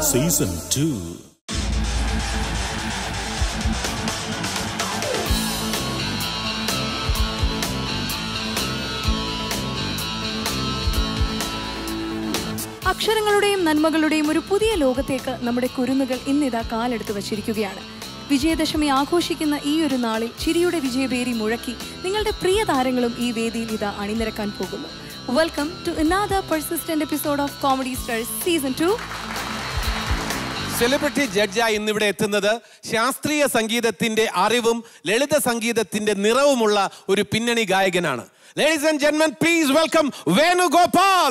Season two അക്ഷരങ്ങളുടെയും നന്മകളുടെയും ഒരു പുതിയ ലോകത്തേക്ക് നമ്മുടെ കുരുന്നുകൾ ഇന്നിതാ കാലെടുത്ത് വച്ചിരിക്കുകയാണ് വിജയദശമി ആഘോഷിക്കുന്ന ഈ ഒരു നാളിൽ ചിരിയുടെ വിജയപേരി മുഴക്കി നിങ്ങളുടെ പ്രിയ താരങ്ങളും ഈ വേദിയിൽ ഇതാ അണിനിരക്കാൻ പോകുന്നു welcome to another persistent episode of comedy stars season two celebrity ജഡ്ജായി ഇന്നിവിടെ എത്തുന്നത് ശാസ്ത്രീയ സംഗീതത്തിന്റെ അറിവും ലളിത സംഗീതത്തിന്റെ നിറവുമുള്ള ഒരു പിന്നണി ഗായകനാണ് ലേഡീസ് ആൻഡ് ജെന്മൻ പ്ലീസ് വെൽക്കം വേണുഗോപാൽ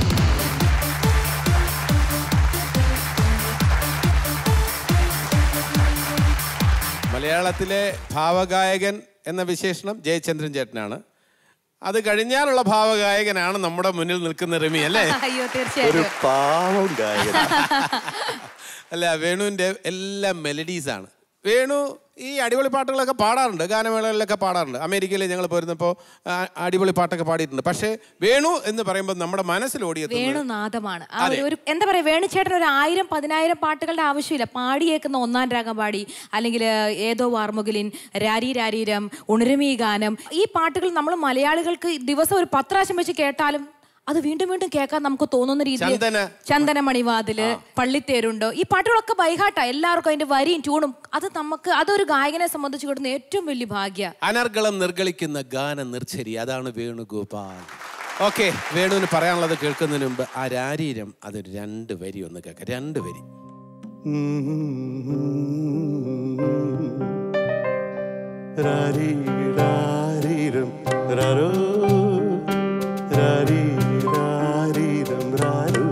മലയാളത്തിലെ ഭാവഗായകൻ എന്ന വിശേഷണം ജയചന്ദ്രൻ ചേട്ടനാണ് അത് കഴിഞ്ഞാലുള്ള ഭാവഗായകനാണ് നമ്മുടെ മുന്നിൽ നിൽക്കുന്ന റമി അല്ലേ അയ്യോ ഒരു തീർച്ചയായും പാവം ഗായകൻ അല്ല വേണുവിൻ്റെ എല്ലാം മെലഡീസ് ആണ് വേണു ഈ അടിപൊളി പാട്ടുകളൊക്കെ പാടാറുണ്ട് ഗാനമേളകളിലൊക്കെ പാടാറുണ്ട് അമേരിക്കയിൽ ഞങ്ങൾ പോയിരുന്നപ്പോൾ ആ, അടിപൊളി പാട്ടൊക്കെ പാടിയിട്ടുണ്ട് പക്ഷേ വേണു എന്ന് പറയുമ്പോൾ നമ്മുടെ മനസ്സിൽ ഓടിയെത്തുന്നത് വേണുനാഥമാണ് ആ അതെ. ഒരു- ഒരു എന്താ പറയാ വേണുചേട്ടൻ ഒരു ആയിരം പതിനായിരം പാട്ടുകളുടെ ആവശ്യമില്ല പാടിയേക്കുന്ന ഒന്നാം രാഗം പാടി അല്ലെങ്കിൽ ഏതോ വാർമുകിലിൻ രാരി രാരീരം ഉണരുമീ ഗാനം ഈ പാട്ടുകൾ നമ്മൾ മലയാളികൾക്ക് ദിവസം ഒരു പത്ത് പ്രാവശ്യം വെച്ച് കേട്ടാലും അത് വീണ്ടും വീണ്ടും കേൾക്കാൻ നമുക്ക് തോന്നുന്ന രീതിയിൽ ചന്ദന. ചന്ദന മണിവാതില് പള്ളിത്തേരുണ്ടോ ഈ പാട്ടുകളൊക്കെ ബൈഹാട്ടാ എല്ലാവർക്കും അതിന്റെ വരിയും ട്യൂണും അത് നമുക്ക് അതൊരു ഗായകനെ സംബന്ധിച്ച് കിട്ടുന്ന ഏറ്റവും വലിയ ഭാഗ്യ അനർഗളം നിർഗളിക്കുന്ന ഗാന നിർച്ചരി അതാണ് വേണുഗോപാൽ ഓക്കെ വേണുവിന് പറയാനുള്ളത് കേൾക്കുന്നതിന് മുമ്പ് ആ രാരീരം അതൊരു രണ്ട് വരി ഒന്ന് കേൾക്കാം രണ്ട് വരി രാരി രാരീരം രാരോ രാരി രാരീരം രാരോ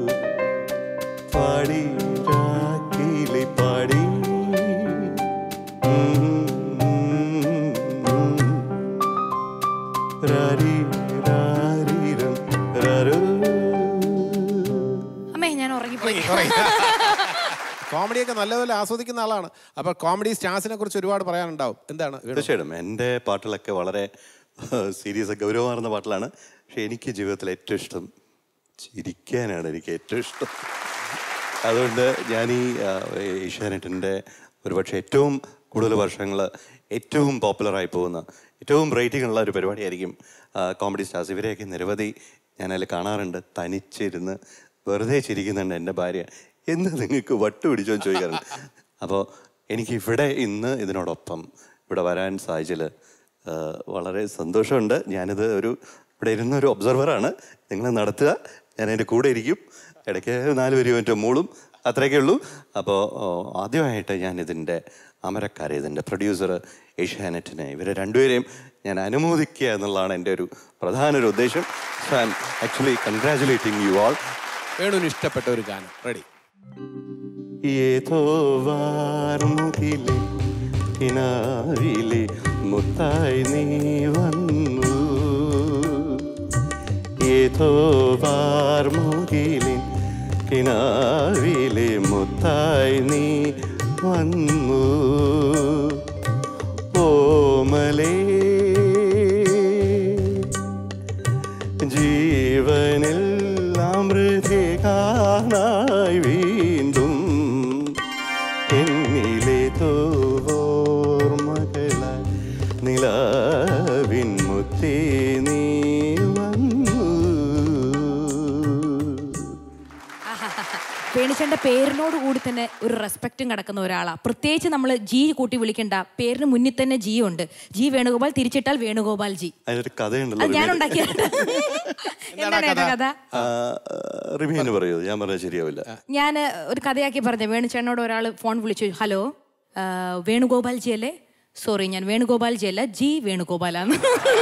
പാടി രാക്കിലി പാടി രാരി രാരീരം രാരോ അമ്മേ ഞാൻ ഉറങ്ങിപ്പോയി കോമഡിയൊക്കെ നല്ലപോലെ ആസ്വദിക്കുന്ന ആളാണ് അപ്പോൾ കോമഡി സ്റ്റാർസിനെ കുറിച്ച് ഒരുപാട് പറയാനുണ്ടാവും എന്താണ് വേണു? തീർച്ചയായിട്ടും എൻ്റെ പാട്ടുകളൊക്കെ വളരെ സീരിയസ് ഗൗരവമാർന്ന പാട്ടിലാണ് പക്ഷെ എനിക്ക് ജീവിതത്തിൽ ഏറ്റവും ഇഷ്ടം ചിരിക്കാനാണ് എനിക്ക് ഏറ്റവും ഇഷ്ടം അതുകൊണ്ട് ഞാൻ ഈ ആ, ഏഷ്യാനെറ്റിൻ്റെ ഒരുപക്ഷെ ഏറ്റവും കൂടുതൽ വർഷങ്ങൾ ഏറ്റവും പോപ്പുലറായി പോകുന്ന ഏറ്റവും റേറ്റിംഗ് ഉള്ള ഒരു പരിപാടിയായിരിക്കും കോമഡി സ്റ്റാർസ് ഇവരെയൊക്കെ നിരവധി ഞാനതിൽ കാണാറുണ്ട് തനിച്ചിരുന്ന് വെറുതെ ചിരിക്കുന്നുണ്ട് എൻ്റെ ഭാര്യ എന്ന് നിങ്ങൾക്ക് വട്ട് പിടിച്ചോ എന്ന് ചോദിക്കാറുണ്ട് അപ്പോൾ എനിക്ക് ഇവിടെ ഇന്ന് ഇതിനോടൊപ്പം ഇവിടെ വരാൻ സാധിച്ചതിൽ വളരെ സന്തോഷമുണ്ട് ഞാനിത് ഒരു ഇവിടെ ഇരുന്ന ഒരു ഒബ്സർവറാണ് നിങ്ങൾ നടത്തുക ഞാൻ എൻ്റെ കൂടെ ഇരിക്കും ഇടയ്ക്ക് നാല് പേര് മറ്റോ മൂളും അത്രയൊക്കെ ഉള്ളൂ അപ്പോൾ ആദ്യമായിട്ട് ഞാൻ ഇതിൻ്റെ അമരക്കാരെ ഇതിൻ്റെ പ്രൊഡ്യൂസർ ഏഷ്യാനെറ്റിനെ ഇവരെ രണ്ടുപേരെയും ഞാൻ അനുമോദിക്കുക എന്നുള്ളതാണ് എൻ്റെ ഒരു പ്രധാന ഒരു ഉദ്ദേശം so I am actually congratulating you all വേണുവിന് ഇഷ്ടപ്പെട്ട ഒരു ഗാനം റെഡി ഏതോ വാർമുകിലെ കിനാവിലെ മുത്തായി നീ വന്നു ഏതോ വാർമുകിലെ കിനാവിലെ മുത്തായി നീ വന്നു ഓമലേ ജീവനിൽ അമൃതി കാണായി വീണ്ടും എന്നിലെ തോർമകളായി നിലാവിൻ മുത്തേ നീ വന്നു പേണിച്ചന്റെ പേരിനോട് കൂടി തന്നെ ഒരു റെസ്പെക്റ്റും കിടക്കുന്ന ഒരാളാ പ്രത്യേകിച്ച് നമ്മൾ ജി കൂട്ടി വിളിക്കണ്ട പേരിന് മുന്നിൽ തന്നെ ജി ഉണ്ട് ജി വേണുഗോപാൽ തിരിച്ചിട്ടാൽ വേണുഗോപാൽ ജി അതിനൊരു അത് കഥയുണ്ടല്ലോ ഞാൻ റിമി. ഉണ്ടാക്കിയത് എന്താണ് ഏട്ടാ കഥ ആ, റിമിന് പറയൂ ഞാൻ പറഞ്ഞാൽ ശരിയാവില്ല ഞാൻ ഒരു കഥയാക്കി പറഞ്ഞു വേണുചേട്ടനോട് ഒരാൾ ഫോൺ വിളിച്ചു ഹലോ ആ, വേണുഗോപാൽ ജി അല്ലേ സോറി ഞാൻ വേണുഗോപാൽ ജി അല്ല ജി വേണുഗോപാലാണ്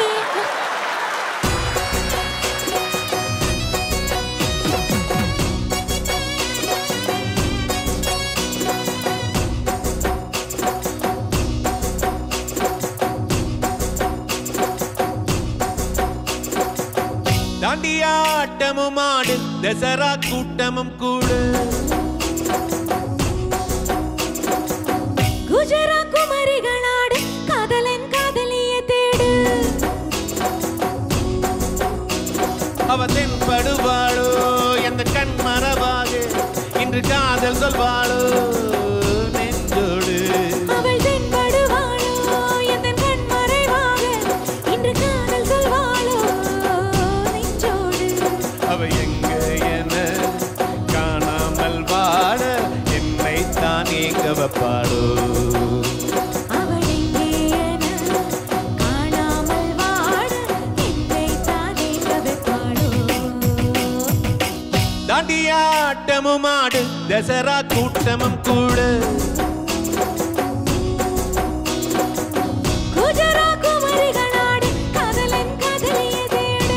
தாண்டியாட்டமும் ஆடு தசரா கூட்டமும் கூடு ഗുജറാ കുമരികളാട് കാതലൻ കാതലിയെ തേട് அவ தென்படுவாளோ எந்த கண் மறவாக இன்று காதல் கானம் சொல்வாளோ நெஞ்சோடு அவள் தென்படுவாளோ எந்தன் கண் மறைவாக இன்று காதல் சொல்வாளோ நெஞ்சோடு அவ எங்க என காணாமல் வாட என்னை தான் ஏங்க வைப்பாளோ அவள் எங்கே என காணாமல் வாட என்னை தானே கவிப்பாளோ தாண்டியாட்டமும் ஆடு தசரா கூட்டமும் கூட குஜரா குமரிகளாடு காதலன் காதலிய தேடு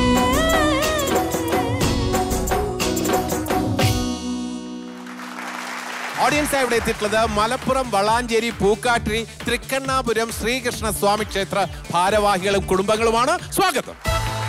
ഓഡിയൻസ് ഇവിടെ എത്തിയിട്ടുള്ളത് മലപ്പുറം വളാഞ്ചേരി പൂക്കാട്ടിരി തൃക്കണ്ണാപുരം ശ്രീകൃഷ്ണ സ്വാമി ക്ഷേത്ര ഭാരവാഹികളും കുടുംബങ്ങളുമാണ് സ്വാഗതം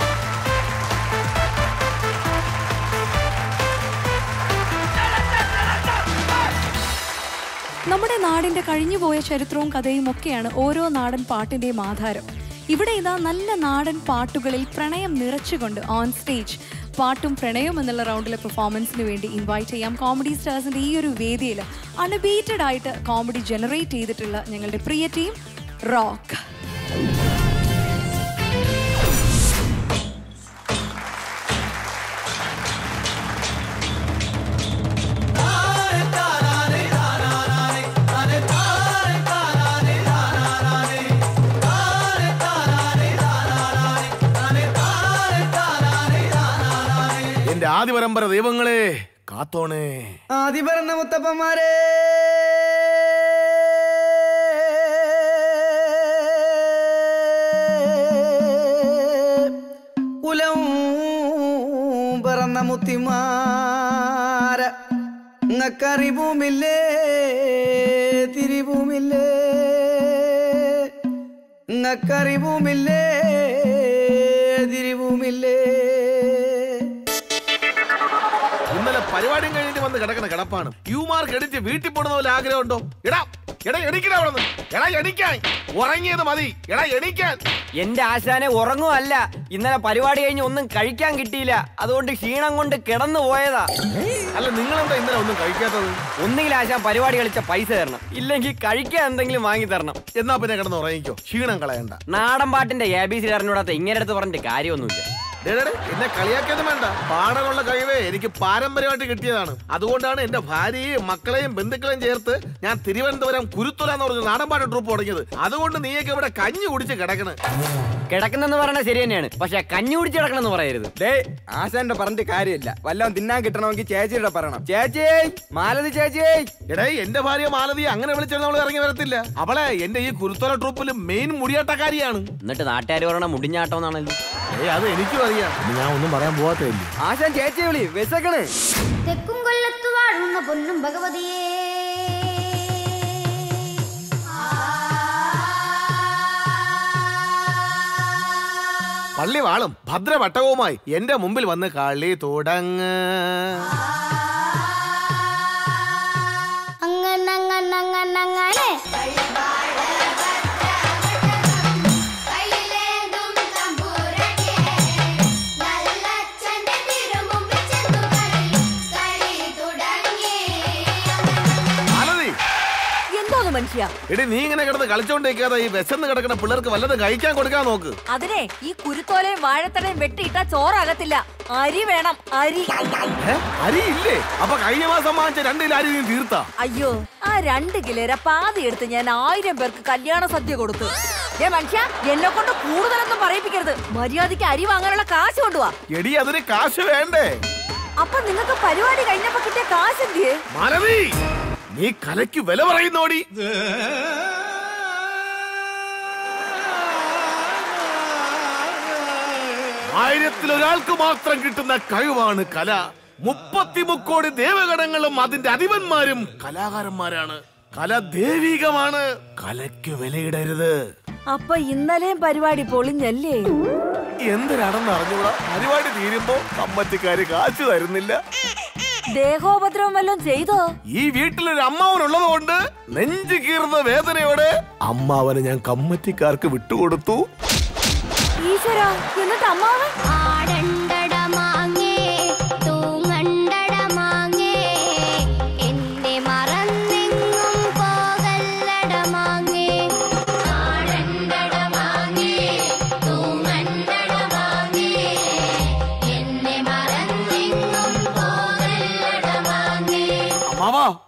നമ്മുടെ നാടിന്റെ കഴിഞ്ഞുപോയ ചരിത്രവും കഥയും ഒക്കെയാണ് ഓരോ നാടൻ പാട്ടിന്റെയും ആധാരം ഇവിടെ ഇതാ നല്ല നാടൻ പാട്ടുകളിൽ പ്രണയം നിറച്ചുകൊണ്ട് ഓൺ സ്റ്റേജ് പാട്ടും പ്രണയവും എന്നുള്ള റൗണ്ടിലെ പെർഫോമൻസിന് വേണ്ടി ഇൻവൈറ്റ് ചെയ്യാം കോമഡി സ്റ്റാർസിന്റെ ഈ ഒരു വേദിയിൽ അൺബീറ്റഡ് ആയിട്ട് കോമഡി ജനറേറ്റ് ചെയ്തിട്ടുള്ള ഞങ്ങളുടെ പ്രിയ ടീം റോക്ക് എന്റെ ആദിപരമ്പര ദൈവങ്ങളെ കാത്തോണേ ആദി പറഞ്ഞ മുത്തപ്പന്മാരെ കുലം പറന്ന മുത്തിമാര ഇങ്ങക്കറിവുമില്ലേ തിരിവുമില്ലേ ഇങ്ങക്കറിവുമില്ലേ തിരിവുമില്ലേ ഇന്നലെ പരിപാടിയും കഴിഞ്ഞിട്ട് വന്ന് കിടക്കണ കിടപ്പാണ് യുമാർക്ക് എടിച്ച് വീട്ടിൽ പോണ പോലെ ആഗ്രഹമുണ്ടോ എടാ എടാ എണിക്കണ അവിടെ നിന്ന് എടാ എണിക്കാൻ ഉറങ്ങിയത് മതി എടാ എണിക്കാൻ എന്റെ ആശാനെ ഉറങ്ങുമല്ല ഇന്നലെ പരിപാടി കഴിഞ്ഞ് ഒന്നും കഴിക്കാൻ കിട്ടിയില്ല അതുകൊണ്ട് ക്ഷീണം കൊണ്ട് കിടന്നു പോയതാ അല്ല നിങ്ങളെന്താ ഇന്നലെ ഒന്നും കഴിക്കാത്തത് ഒന്നുകിൽ ആശാൻ പരിപാടി കളിച്ച പൈസ തരണം ഇല്ലെങ്കിൽ കഴിക്കാൻ എന്തെങ്കിലും വാങ്ങി തരണം എന്നാ പിന്നെ കിടന്ന് ഉറങ്ങിക്കോ ക്ഷീണം കളയണ്ട നാടൻ പാട്ടിന്റെ എ ബി സി അറിഞ്ഞൂടാത്ത ഇങ്ങനെ അടുത്ത് പറഞ്ഞിട്ട് കാര്യമൊന്നുമില്ല ഡേ, ഡേ, ഡേ, എന്നെ കളിയാക്കിയത് വേണ്ട പാടാനുള്ള കഴിവേ എനിക്ക് പാരമ്പര്യമായിട്ട് കിട്ടിയതാണ് അതുകൊണ്ടാണ് എന്റെ ഭാര്യയെയും മക്കളെയും ബന്ധുക്കളെയും ചേർത്ത് ഞാൻ തിരുവനന്തപുരം കുരുത്തുല എന്ന് പറഞ്ഞ നാടൻപാട്ട് ട്രൂപ്പ് തുടങ്ങിയത് അതുകൊണ്ട് നീയൊക്കെ ഇവിടെ കഞ്ഞി കുടിച്ച് കിടക്കണ് കിടക്കുന്നെന്ന് പറയണത് ശരി തന്നെയാണ് പക്ഷെ കഞ്ഞി കുടിച്ച് കിടക്കണമെന്ന് പറയരുത് ഡേ ആശാന്റെ പറഞ്ഞിട്ട് കാര്യമില്ല വല്ലതും തിന്നാൻ കിട്ടണമെങ്കിൽ ചേച്ചിയുടെ പറയണം ചേച്ചി മാലതി ചേച്ചി എടേ എന്റെ ഭാര്യ മാലതി അങ്ങനെ വിളിച്ചാൽ നമ്മൾ ഇറങ്ങി വരത്തില്ല അവളെ എന്റെ ഈ കുരുത്തോല ട്രൂപ്പിൽ മെയിൻ മുടിയാട്ടക്കാരിയാണ് എന്നിട്ട് നാട്ടുകാർ പറയണ മുടിഞ്ഞാട്ടം എന്നാണല്ലോ ഏയ് അത് എനിക്കും അറിയാം ഞാൻ ഒന്നും പറയാൻ പോവാത്തില്ല ആശാൻ ചേച്ചിയെ വിളി വിശക്കണ് തെക്കും കൊല്ലത്ത് വാഴുന്ന പൊന്നും ഭഗവതിയേ പള്ളി വാളും ഭദ്രവട്ടകവുമായി എന്റെ മുമ്പിൽ വന്ന് കളി തുടങ്ങ് അങ്ങനങ്ങനങ്ങനങ്ങനെ മാലതി എന്തോന്ന് മനുഷ്യ എടി നീ ഇങ്ങനെ കിടന്ന് കളിച്ചോണ്ടിരിക്കാതെ ഈ വിശന്ന് കിടക്കുന്ന പിള്ളേർക്ക് വല്ലതും കഴിക്കാൻ കൊടുക്കാൻ നോക്ക് അതിനെ ഈ കുരുത്തോലയും വാഴത്തടയും വെട്ടിയിട്ടാ ചോറാകത്തില്ല അരി വേണം അരി ഏ? അരി ഇല്ലേ അപ്പൊ കഴിഞ്ഞ മാസം വാങ്ങിച്ച രണ്ടിൽ അരി നീ തീർത്താ അയ്യോ ആ രണ്ട് കിലോര പാതി എടുത്ത് ഞാൻ ആയിരം പേർക്ക് കല്യാണ സദ്യ കൊടുത്തു ഏ മനുഷ്യ എന്നെ കൊണ്ട് കൂടുതലൊന്നും പറയിപ്പിക്കരുത് മര്യാദയ്ക്ക് അരി വാങ്ങാനുള്ള കാശ് കൊണ്ടുവാ എടി അതിന് കാശ് വേണ്ടേ അപ്പൊ നിങ്ങൾക്ക് പരിപാടി കഴിഞ്ഞപ്പോ കിട്ടിയ കാശ് എന്തിയേ മാലതി നീ കലയ്ക്ക് വില പറയുന്നോടി ആയിരത്തിൽ ഒരാൾക്ക് മാത്രം കിട്ടുന്ന കഴിവാണ് കല മുപ്പത്തിമുക്കോടി ദേവഗണങ്ങളും അതിന്റെ അധിപന്മാരും കലാകാരന്മാരാണ് കല ദൈവികമാണ് കലയ്ക്ക് വിലയിടരുത് അപ്പൊ ഇന്നലെയും പരിപാടി പൊളിഞ്ഞല്ലേ എന്തിനാണെന്ന് അറിഞ്ഞൂടാ പരിപാടി തീരുമ്പോ കമ്മറ്റിക്കാര് കാശ് തരുന്നില്ല ദേഹോപദ്രവം വല്ലതും ചെയ്തോ ഈ വീട്ടിലൊരു അമ്മാവനുള്ളത് കൊണ്ട് നെഞ്ചു കീറുന്ന വേദനയോടെ അമ്മാവനെ ഞാൻ കമ്മറ്റിക്കാർക്ക് വിട്ടുകൊടുത്തു ഈശ്വര എന്നിട്ട് അമ്മാവൻ ആടണ്ടട മാങ്ങേ തൂങ്ങണ്ടട മാങ്ങേ എന്റെ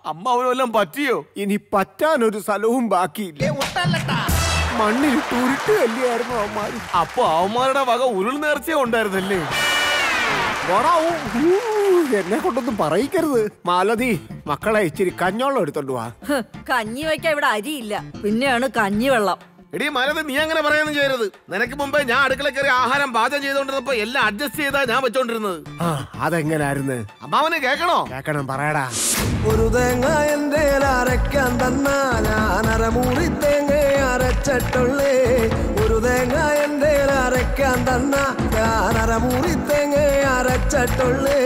അമ്മാവന് വല്ലതും പറ്റിയോ ഇനി പറ്റാനൊരു സ്ഥലവും ബാക്കിയില്ല മണ്ണിൽ തുരുട്ട് കല്ലിയായിരുന്നു അവന്മാര് അപ്പൊ അവന്മാരുടെ വക ഉരുൾ നേർച്ച ഉണ്ടായിരുന്നല്ലേ വറാവൂ. ഊ, എന്നെ കൊണ്ടൊന്നും പറയിക്കരുത് മാലതി മക്കളെ ഇച്ചിരി കഞ്ഞോളം എടുത്തോണ്ട് വാ ഹ്, കഞ്ഞി വയ്ക്കാൻ ഇവിടെ അരിയില്ല പിന്നെയാണ് കഞ്ഞിവെള്ളം എടീ മരത് നീ അങ്ങനെ പറയുന്നു ചെയ്യരുത് നിനക്ക് മുമ്പേ ഞാൻ അടുക്കള കയറി ആഹാരം പാചകം ചെയ്തോണ്ടിരുന്നപ്പോ എല്ലാം അഡ്ജസ്റ്റ് ചെയ്താ ഞാൻ വെച്ചോണ്ടിരുന്നത് ആ അതെങ്ങനായിരുന്നു അമ്മാവന് കേക്കണോ കേക്കണം പറയടാ ഒരു തേങ്ങ എന്റെ അരയ്ക്കാൻ തന്ന ഞാൻ അരമൂറി തേങ്ങ അരച്ചിട്ടുള്ളേ ഒരു തേങ്ങ എന്റെ അരയ്ക്കാൻ തന്ന ഞാൻ അരമൂറി തേങ്ങ അരച്ചിട്ടുള്ളേ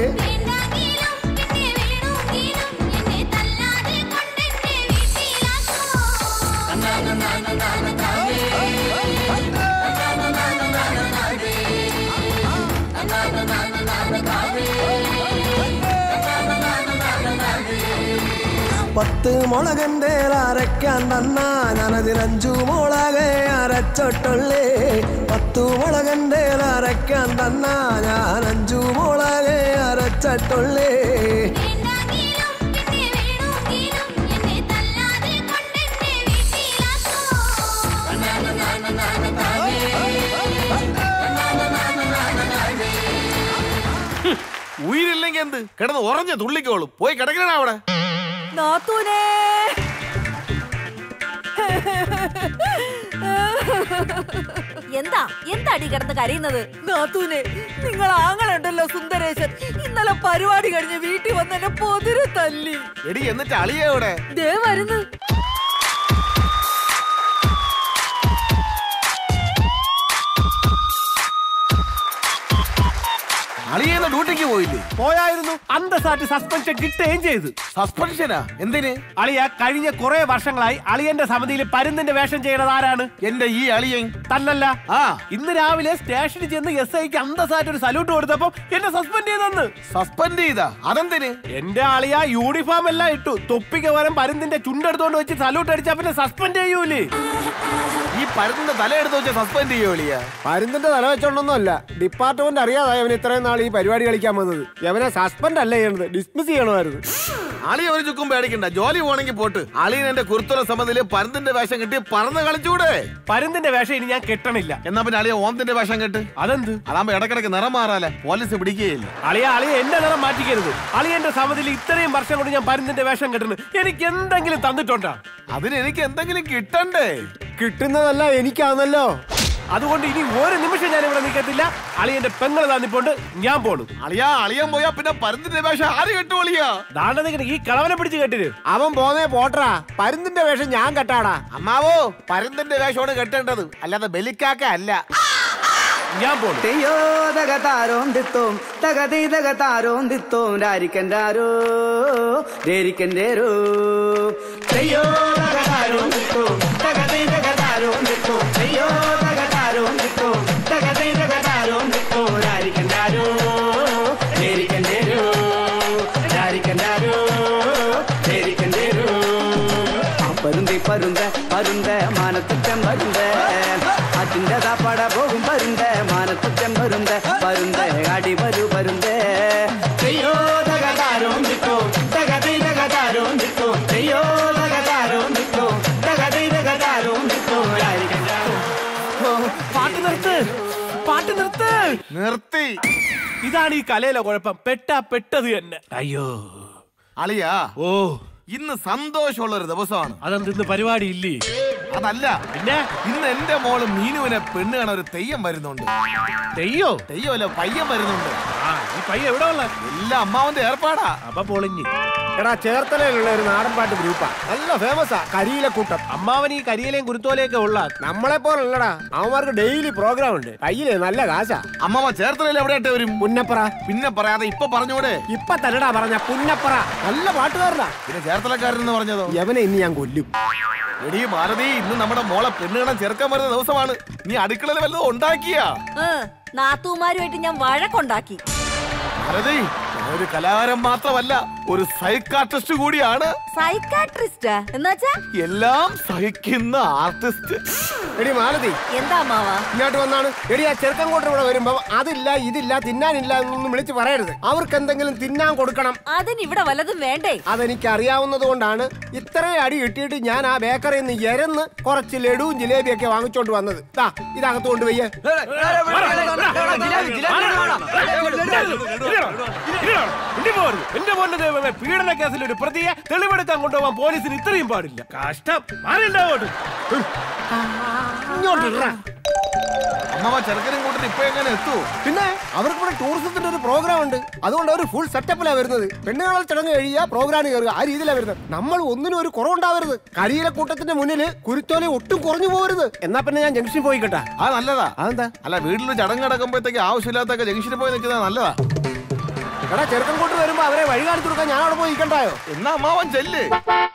പത്ത് മുളകന്റെ അരയ്ക്കാൻ തന്ന ഞാനതിനഞ്ചു മുളകെ അരച്ചിട്ടുള്ളേ പത്തു മുളകന്റെ അരയ്ക്കാൻ തന്ന ഞാൻ അഞ്ചു മുളകെ അരച്ചിട്ടുള്ളേ ഉയിരില്ലെങ്കിൽ എന്ത് കിടന്ന് ഉറഞ്ഞ് തുള്ളിക്കോളും പോയി കിടക്കണ അവിടെ നാത്തൂനേ എന്താ എന്താടി കിടന്ന് കരയുന്നത് നാത്തൂനെ നിങ്ങൾ ആങ്ങളുണ്ടല്ലോ സുന്ദരേശൻ ഇന്നലെ പരിപാടി കഴിഞ്ഞ് വീട്ടിൽ വന്ന് എന്നെ പൊതിര് തല്ലി എടി എന്നിട്ട് അളിയ എവിടെ ദേ വരുന്നു അളിയെന്ന് ഡ്യൂട്ടിക്ക് പോയില്ലേ പോയായിരുന്നു അന്തസ്സായിട്ട് സസ്പെൻഷൻ കിട്ടുകയും ചെയ്തു സസ്പെൻഷനാ എന്തിന് അളിയ കഴിഞ്ഞ കുറെ വർഷങ്ങളായി അളിയന്റെ സമിതിയിൽ പരുന്തിന്റെ വേഷം ചെയ്യണത് ആരാണ് എന്റെ ഈ അളിയൻ തന്നല്ല ആ ഇന്ന് രാവിലെ സ്റ്റേഷനിൽ ചെന്ന് എസ് ഐക്ക് അന്തസ്സായിട്ട് ഒരു സല്യൂട്ട് കൊടുത്തപ്പോ എന്നെ സസ്പെൻഡ് ചെയ്തെന്ന് സസ്പെൻഡ് ചെയ്താ അതെന്തിന് എന്റെ ആളിയ യൂണിഫോം എല്ലാം ഇട്ടു തൊപ്പിക്ക് പകരം പരുന്തിന്റെ ചുണ്ടെടുത്തോണ്ട് വെച്ച് സല്യൂട്ട് അടിച്ചാ പിന്നെ സസ്പെൻഡ് ചെയ്യൂലേ ഈ പരുന്തിന്റെ തല എടുത്ത് വെച്ച് സസ്പെൻഡ് ചെയ്യോ അളിയ പരുന്തിന്റെ തല വെച്ചോണ്ടൊന്നുമല്ല ഡിപ്പാർട്ട്മെന്റ് അറിയാതെ അവൻ ഇത്രയും നാൾ ഈ പരിപാടി കളിക്കാൻ വന്നത് അവനെ സസ്പെൻഡ് അല്ല ചെയ്യണത് ഡിസ്മിസ് ചെയ്യണമായിരുന്നു അളിയ ഒരു ചുക്കും പേടിക്കണ്ട ജോലി പോണെങ്കിൽ പോട്ട് അളിയൻ എന്റെ കുരുത്തുള്ള സംബന്ധില് പരുന്തിന്റെ വേഷം കിട്ടി പറന്ന് കളിച്ചൂടെ പരുന്തിന്റെ വേഷം ഇനി ഞാൻ കെട്ടണില്ല എന്നാ പിന്നെ അളിയ ഓന്തിന്റെ വേഷം കെട്ട് അതെന്ത് അതാകുമ്പോ ഇടക്കിടക്ക് നിറം മാറാലേ പോലീസ് പിടിക്കുകയില്ല അളിയ അളിയ എന്റെ നിറം മാറ്റിക്കരുത് അളിയന്റെ സമിതിയിൽ ഇത്രയും വർഷം കൊണ്ട് ഞാൻ പരുന്തിന്റെ വേഷം കെട്ടുന്നു എനിക്ക് എന്തെങ്കിലും തന്നിട്ടുണ്ടാ അതിന് എനിക്ക് എന്തെങ്കിലും കിട്ടണ്ടേ കിട്ടുന്നതല്ല എനിക്കാണല്ലോ അതുകൊണ്ട് ഇനി ഒരു നിമിഷം ഞാൻ ഇവിടെ നിൽക്കത്തില്ല അളിയന്റെ പെങ്ങള് തന്നിപ്പോണ്ട് ഞാൻ പോണു അളിയാ അളിയൻ പോയാ പിന്നെ പരുന്തിന്റെ വേഷം ആര് കെട്ടു അളിയാ ദാണ്ട നിൽക്കണ ഈ കളവനെ പിടിച്ച് കെട്ടിന് അവൻ പോന്നേ പോട്ടറാ പരുന്തിന്റെ വേഷം ഞാൻ കെട്ടാടാ അമ്മാവോ പരുന്തിന്റെ വേഷമാണ് കെട്ടേണ്ടത് അല്ലാതെ ബലിക്കാക്ക അല്ല ഞാൻ പോണു തെയ്യോ തകതാരോം ദിത്തോം തകതി തകതാരോം ദിത്തോം രാരിക്കൻഡാരോ രേരിക്കൻഡേരോ തെയ്യോ തകതാരോം ദിത്തോം തകതി തകതാരോം ദിത്തോം തെയ്യോ തകതാരോം ദിത്തോം തകതി തകതാരോം ദിത്തോം രാരിക്കൻഡാരോ രേരിക്കൻഡേരോ രാരിക്കൻഡാരോ രേരിക്കൻഡേരോ പരുന്തി പരുന്ത പരുന്ത മാനത്തുറ്റം പരുന്ത അതിന്റെ താപ്പാട പോകും പരുന്ത മാനത്തുറ്റം പരുന്ത പരുന്ത അടി വരൂ പരുന്ത തെയ്യോ തകതാരോ നിൽക്കോ തകതി തകതാരോ നിൽക്കോ തെയ്യോ തകതാരോ നിൽക്കോ തകതി തകതാരോ നിൽക്കോ പാട്ട് നിർത്ത് പാട്ട് നിർത്ത് നിർത്തി ഇതാണ് ഈ കലയിലെ കുഴപ്പം പെട്ടാ പെട്ടത് തന്നെ അയ്യോ അളിയാ ഓ ഇന്ന് സന്തോഷമുള്ള ഒരു ദിവസമാണ് അതെന്ത് ഇന്ന് പരിപാടി ഇല്ലേ അതല്ല പിന്നെ ഇന്ന് എന്റെ മോള് മീനുവിനെ പെണ്ണ് കാണാൻ ഒരു തെയ്യം വരുന്നുണ്ട് തെയ്യോ തെയ്യമല്ല പയ്യൻ വരുന്നുണ്ട് ആ ഈ പയ്യ എവിടെ ഉള്ള എല്ലാം അമ്മാവന്റെ ഏർപ്പാടാ അപ്പൊ പൊളിഞ്ഞ് എടാ ചേർത്തലയിലുള്ള ഒരു നാടൻ പാട്ട് ഗ്രൂപ്പാ നല്ല ഫേമസാ കരിയിലെ കൂട്ടം അമ്മാവൻ ഈ കരിയിലെയും കുരുത്തോലെയൊക്കെ ഉള്ള നമ്മളെ പോലല്ലടാ അവന്മാർക്ക് ഡെയിലി പ്രോഗ്രാം ഉണ്ട് കയ്യില് നല്ല കാശാ അമ്മാവ ചേർത്തലയിൽ എവിടെയായിട്ട് വരും പുന്നപ്പറ പിന്നെ പറയാതെ ഇപ്പൊ പറഞ്ഞൂടെ ഇപ്പൊ തരടാ പറഞ്ഞ പുന്നപ്പറ നല്ല പാട്ടുകാരനാ പിന്നെ ചേർത്തലക്കാരൻ എന്ന് പറഞ്ഞതോ യവനെ ഇനി ഞാൻ കൊല്ലും എടീ ഭാരതി ഇന്ന് നമ്മുടെ മോളെ പെണ്ണ് കാണാൻ ചെറുക്കാൻ വരുന്ന ദിവസമാണ് നീ അടുക്കളയിൽ വല്ലതും ഉണ്ടാക്കിയാ ഏ, നാത്തൂമാരുമായിട്ട് ഞാൻ വഴക്കുണ്ടാക്കി ഭാരതി ഒരു കലാകാരൻ മാത്രമല്ല ഒരു സൈക്കാട്രിസ്റ്റ് കൂടിയാണ് സൈക്കാട്രിസ്റ്റ് എന്നുവെച്ചാ എല്ലാം സഹിക്കുന്ന ആർട്ടിസ്റ്റ് എടി മാലതി എന്താ അമ്മാവാ ഇങ്ങോട്ട് വന്നാണ് എടി ആ ചെറുക്കൻ കൂട്ടർ ഇവിടെ വരുമ്പോ അതില്ല ഇതില്ല തിന്നാനില്ല എന്നൊന്നും വിളിച്ച് പറയരുത് അവർക്ക് എന്തെങ്കിലും തിന്നാൻ കൊടുക്കണം അതിന് ഇവിടെ വല്ലതും വേണ്ടേ അതെനിക്ക് അറിയാവുന്നത് കൊണ്ടാണ് ഇത്രയും അടി കിട്ടിയിട്ട് ഞാൻ ആ ബേക്കറിയിൽ നിന്ന് എരന്ന് കുറച്ച് ലഡുവും ജിലേബിയൊക്കെ വാങ്ങിച്ചോണ്ട് വന്നത് ദാ ഇതകത്ത് കൊണ്ടുപോയേ എന്റെ മോന്റെ ദൈവമേ പീഡന കേസിൽ ഒരു പ്രതിയെ തെളിവെടുക്കാൻ കൊണ്ടുപോകാൻ പോലീസിന് ഇത്രയും പാടില്ല കഷ്ടം മാറില്ല അങ്ങോട്ട് ഇങ്ങോട്ട് അമ്മ ചെറുക്കനും കൂട്ടിന് ഇപ്പൊ എങ്ങനെ എത്തൂ പിന്നെ അവർക്ക് ഇവിടെ ടൂറിസത്തിന്റെ ഒരു പ്രോഗ്രാം ഉണ്ട് അതുകൊണ്ട് അവർ ഫുൾ സെറ്റപ്പിലാണ് വരുന്നത് പെണ്ണുകാണൽ ചടങ്ങ് കഴിയുക പ്രോഗ്രാം കയറുക ആ രീതിയിലാണ് വരുന്നത് നമ്മൾ ഒന്നിനും ഒരു കുറവുണ്ടാവരുത് കരിയില കൂട്ടത്തിന്റെ മുന്നിൽ കുരുത്തോലെ ഒട്ടും കുറഞ്ഞു പോകരുത് എന്നാ പിന്നെ ഞാൻ ജംഗ്ഷനിൽ പോയി കേട്ടാ ആ നല്ലതാ അതെന്താ അല്ല വീട്ടിൽ ചടങ്ങ് നടക്കുമ്പോഴത്തേക്ക് ആവശ്യമില്ലാത്തൊക്കെ ജംഗ്ഷനിൽ പോയി നിൽക്കുന്നത് നല്ലതാ എടാ ചെറുക്കൻ കൂട്ട് വരുമ്പോ അവരെ വഴി കാണിച്ചു കൊടുക്കാൻ ഞാൻ അവിടെ പോയി നിൽക്കണ്ടായോ എന്നാ അമ്മാവൻ ചെല്ല്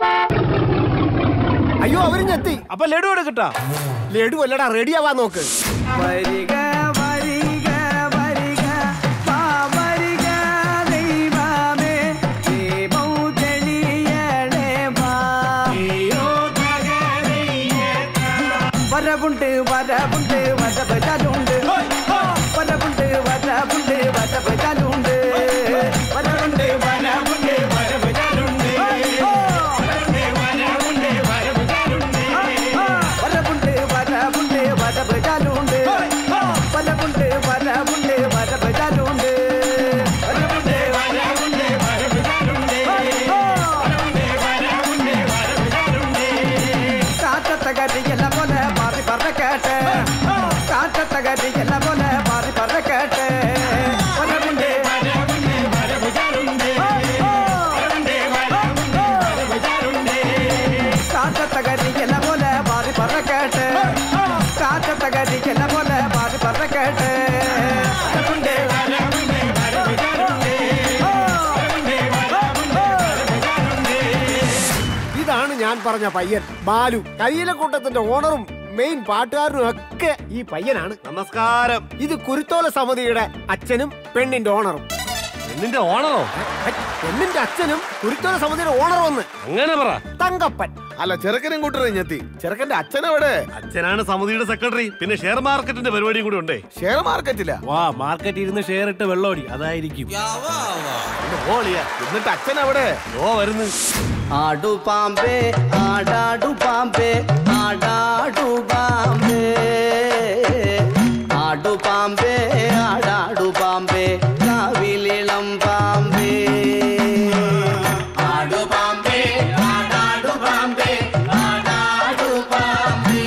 അയ്യോ അവരും എത്തി അപ്പൊ ലഡു എടുക്കട്ടാ ലഡു അല്ലടാ റെഡി ആവാൻ നോക്ക് വരിക വരിക വരിക വാ വരിക ദൈവമേ ദീപം തെളിയണേ വാ വരവുണ്ട് വരവുണ്ട് വരവചാലുണ്ട് വരവുണ്ട് വരവുണ്ട് വരവചാലുണ്ട് വരവുണ്ട് വരവുണ്ട് വരവചാലുണ്ട് വരവുണ്ട് വരവുണ്ട് വരവചാലുണ്ട് വരവുണ്ട് വരവുണ്ട് വരവചാലുണ്ട് വരവുണ്ട് വരവുണ്ട് വരവചാലുണ്ട് കാറ്റത്തകരിയല്ല പോലെ മാറി പറക്കട്ടെ കാറ്റത്തകരിയല്ല പോലെ മാറി പറക്കട്ടെ വരവുണ്ട് കാറ്റത്തകരിയല്ല പോലെ മാറി പറക്കട്ടെ കാറ്റത്തകരിയല്ല പോലെ മാറി പറക്കട്ടെ വരവുണ്ട് ഇതാണ് ഞാൻ പറഞ്ഞ പയ്യൻ ബാലു കരിയില കൂട്ടത്തിന്റെ ഓണറും മെയിൻ പാട്ടുകാരനും ഒക്കെ ഈ പയ്യനാണ് നമസ്കാരം ഇത് കുരുത്തോല സമിതിയുടെ അച്ഛനും പെണ്ണിന്റെ ഓണറും പെണ്ണിന്റെ ഓണറോ പെണ്ണിന്റെ അച്ഛനും കുരുത്തോല സമിതിയുടെ ഓണറും ഒന്ന് അങ്ങനെ പറ തങ്കപ്പൻ അല്ല ചെറുക്കനും കൂട്ടരും ഞെത്തി ചെറുക്കന്റെ അച്ഛനെവിടെ അച്ഛനാണ് സമിതിയുടെ സെക്രട്ടറി പിന്നെ ഷെയർ മാർക്കറ്റിന്റെ പരിപാടിയും കൂടെ ഉണ്ടേ ഷെയർ മാർക്കറ്റില്ല വാ മാർക്കറ്റിൽ ഇരുന്ന് ഷെയർ ഇട്ട് വെള്ളോടി അതായിരിക്കും എന്നിട്ട് അച്ഛൻ എവിടെ ഓ വരുന്നു ആടു പാമ്പേ ആടാടു പാമ്പേ ആടാടു പാമ്പേ ആടു പാമ്പേ ആടാടു പാമ്പേ കാവിലിളം പാമ്പേ ആടു പാമ്പേ ആടാടു പാമ്പേ ആടാടു പാമ്പേ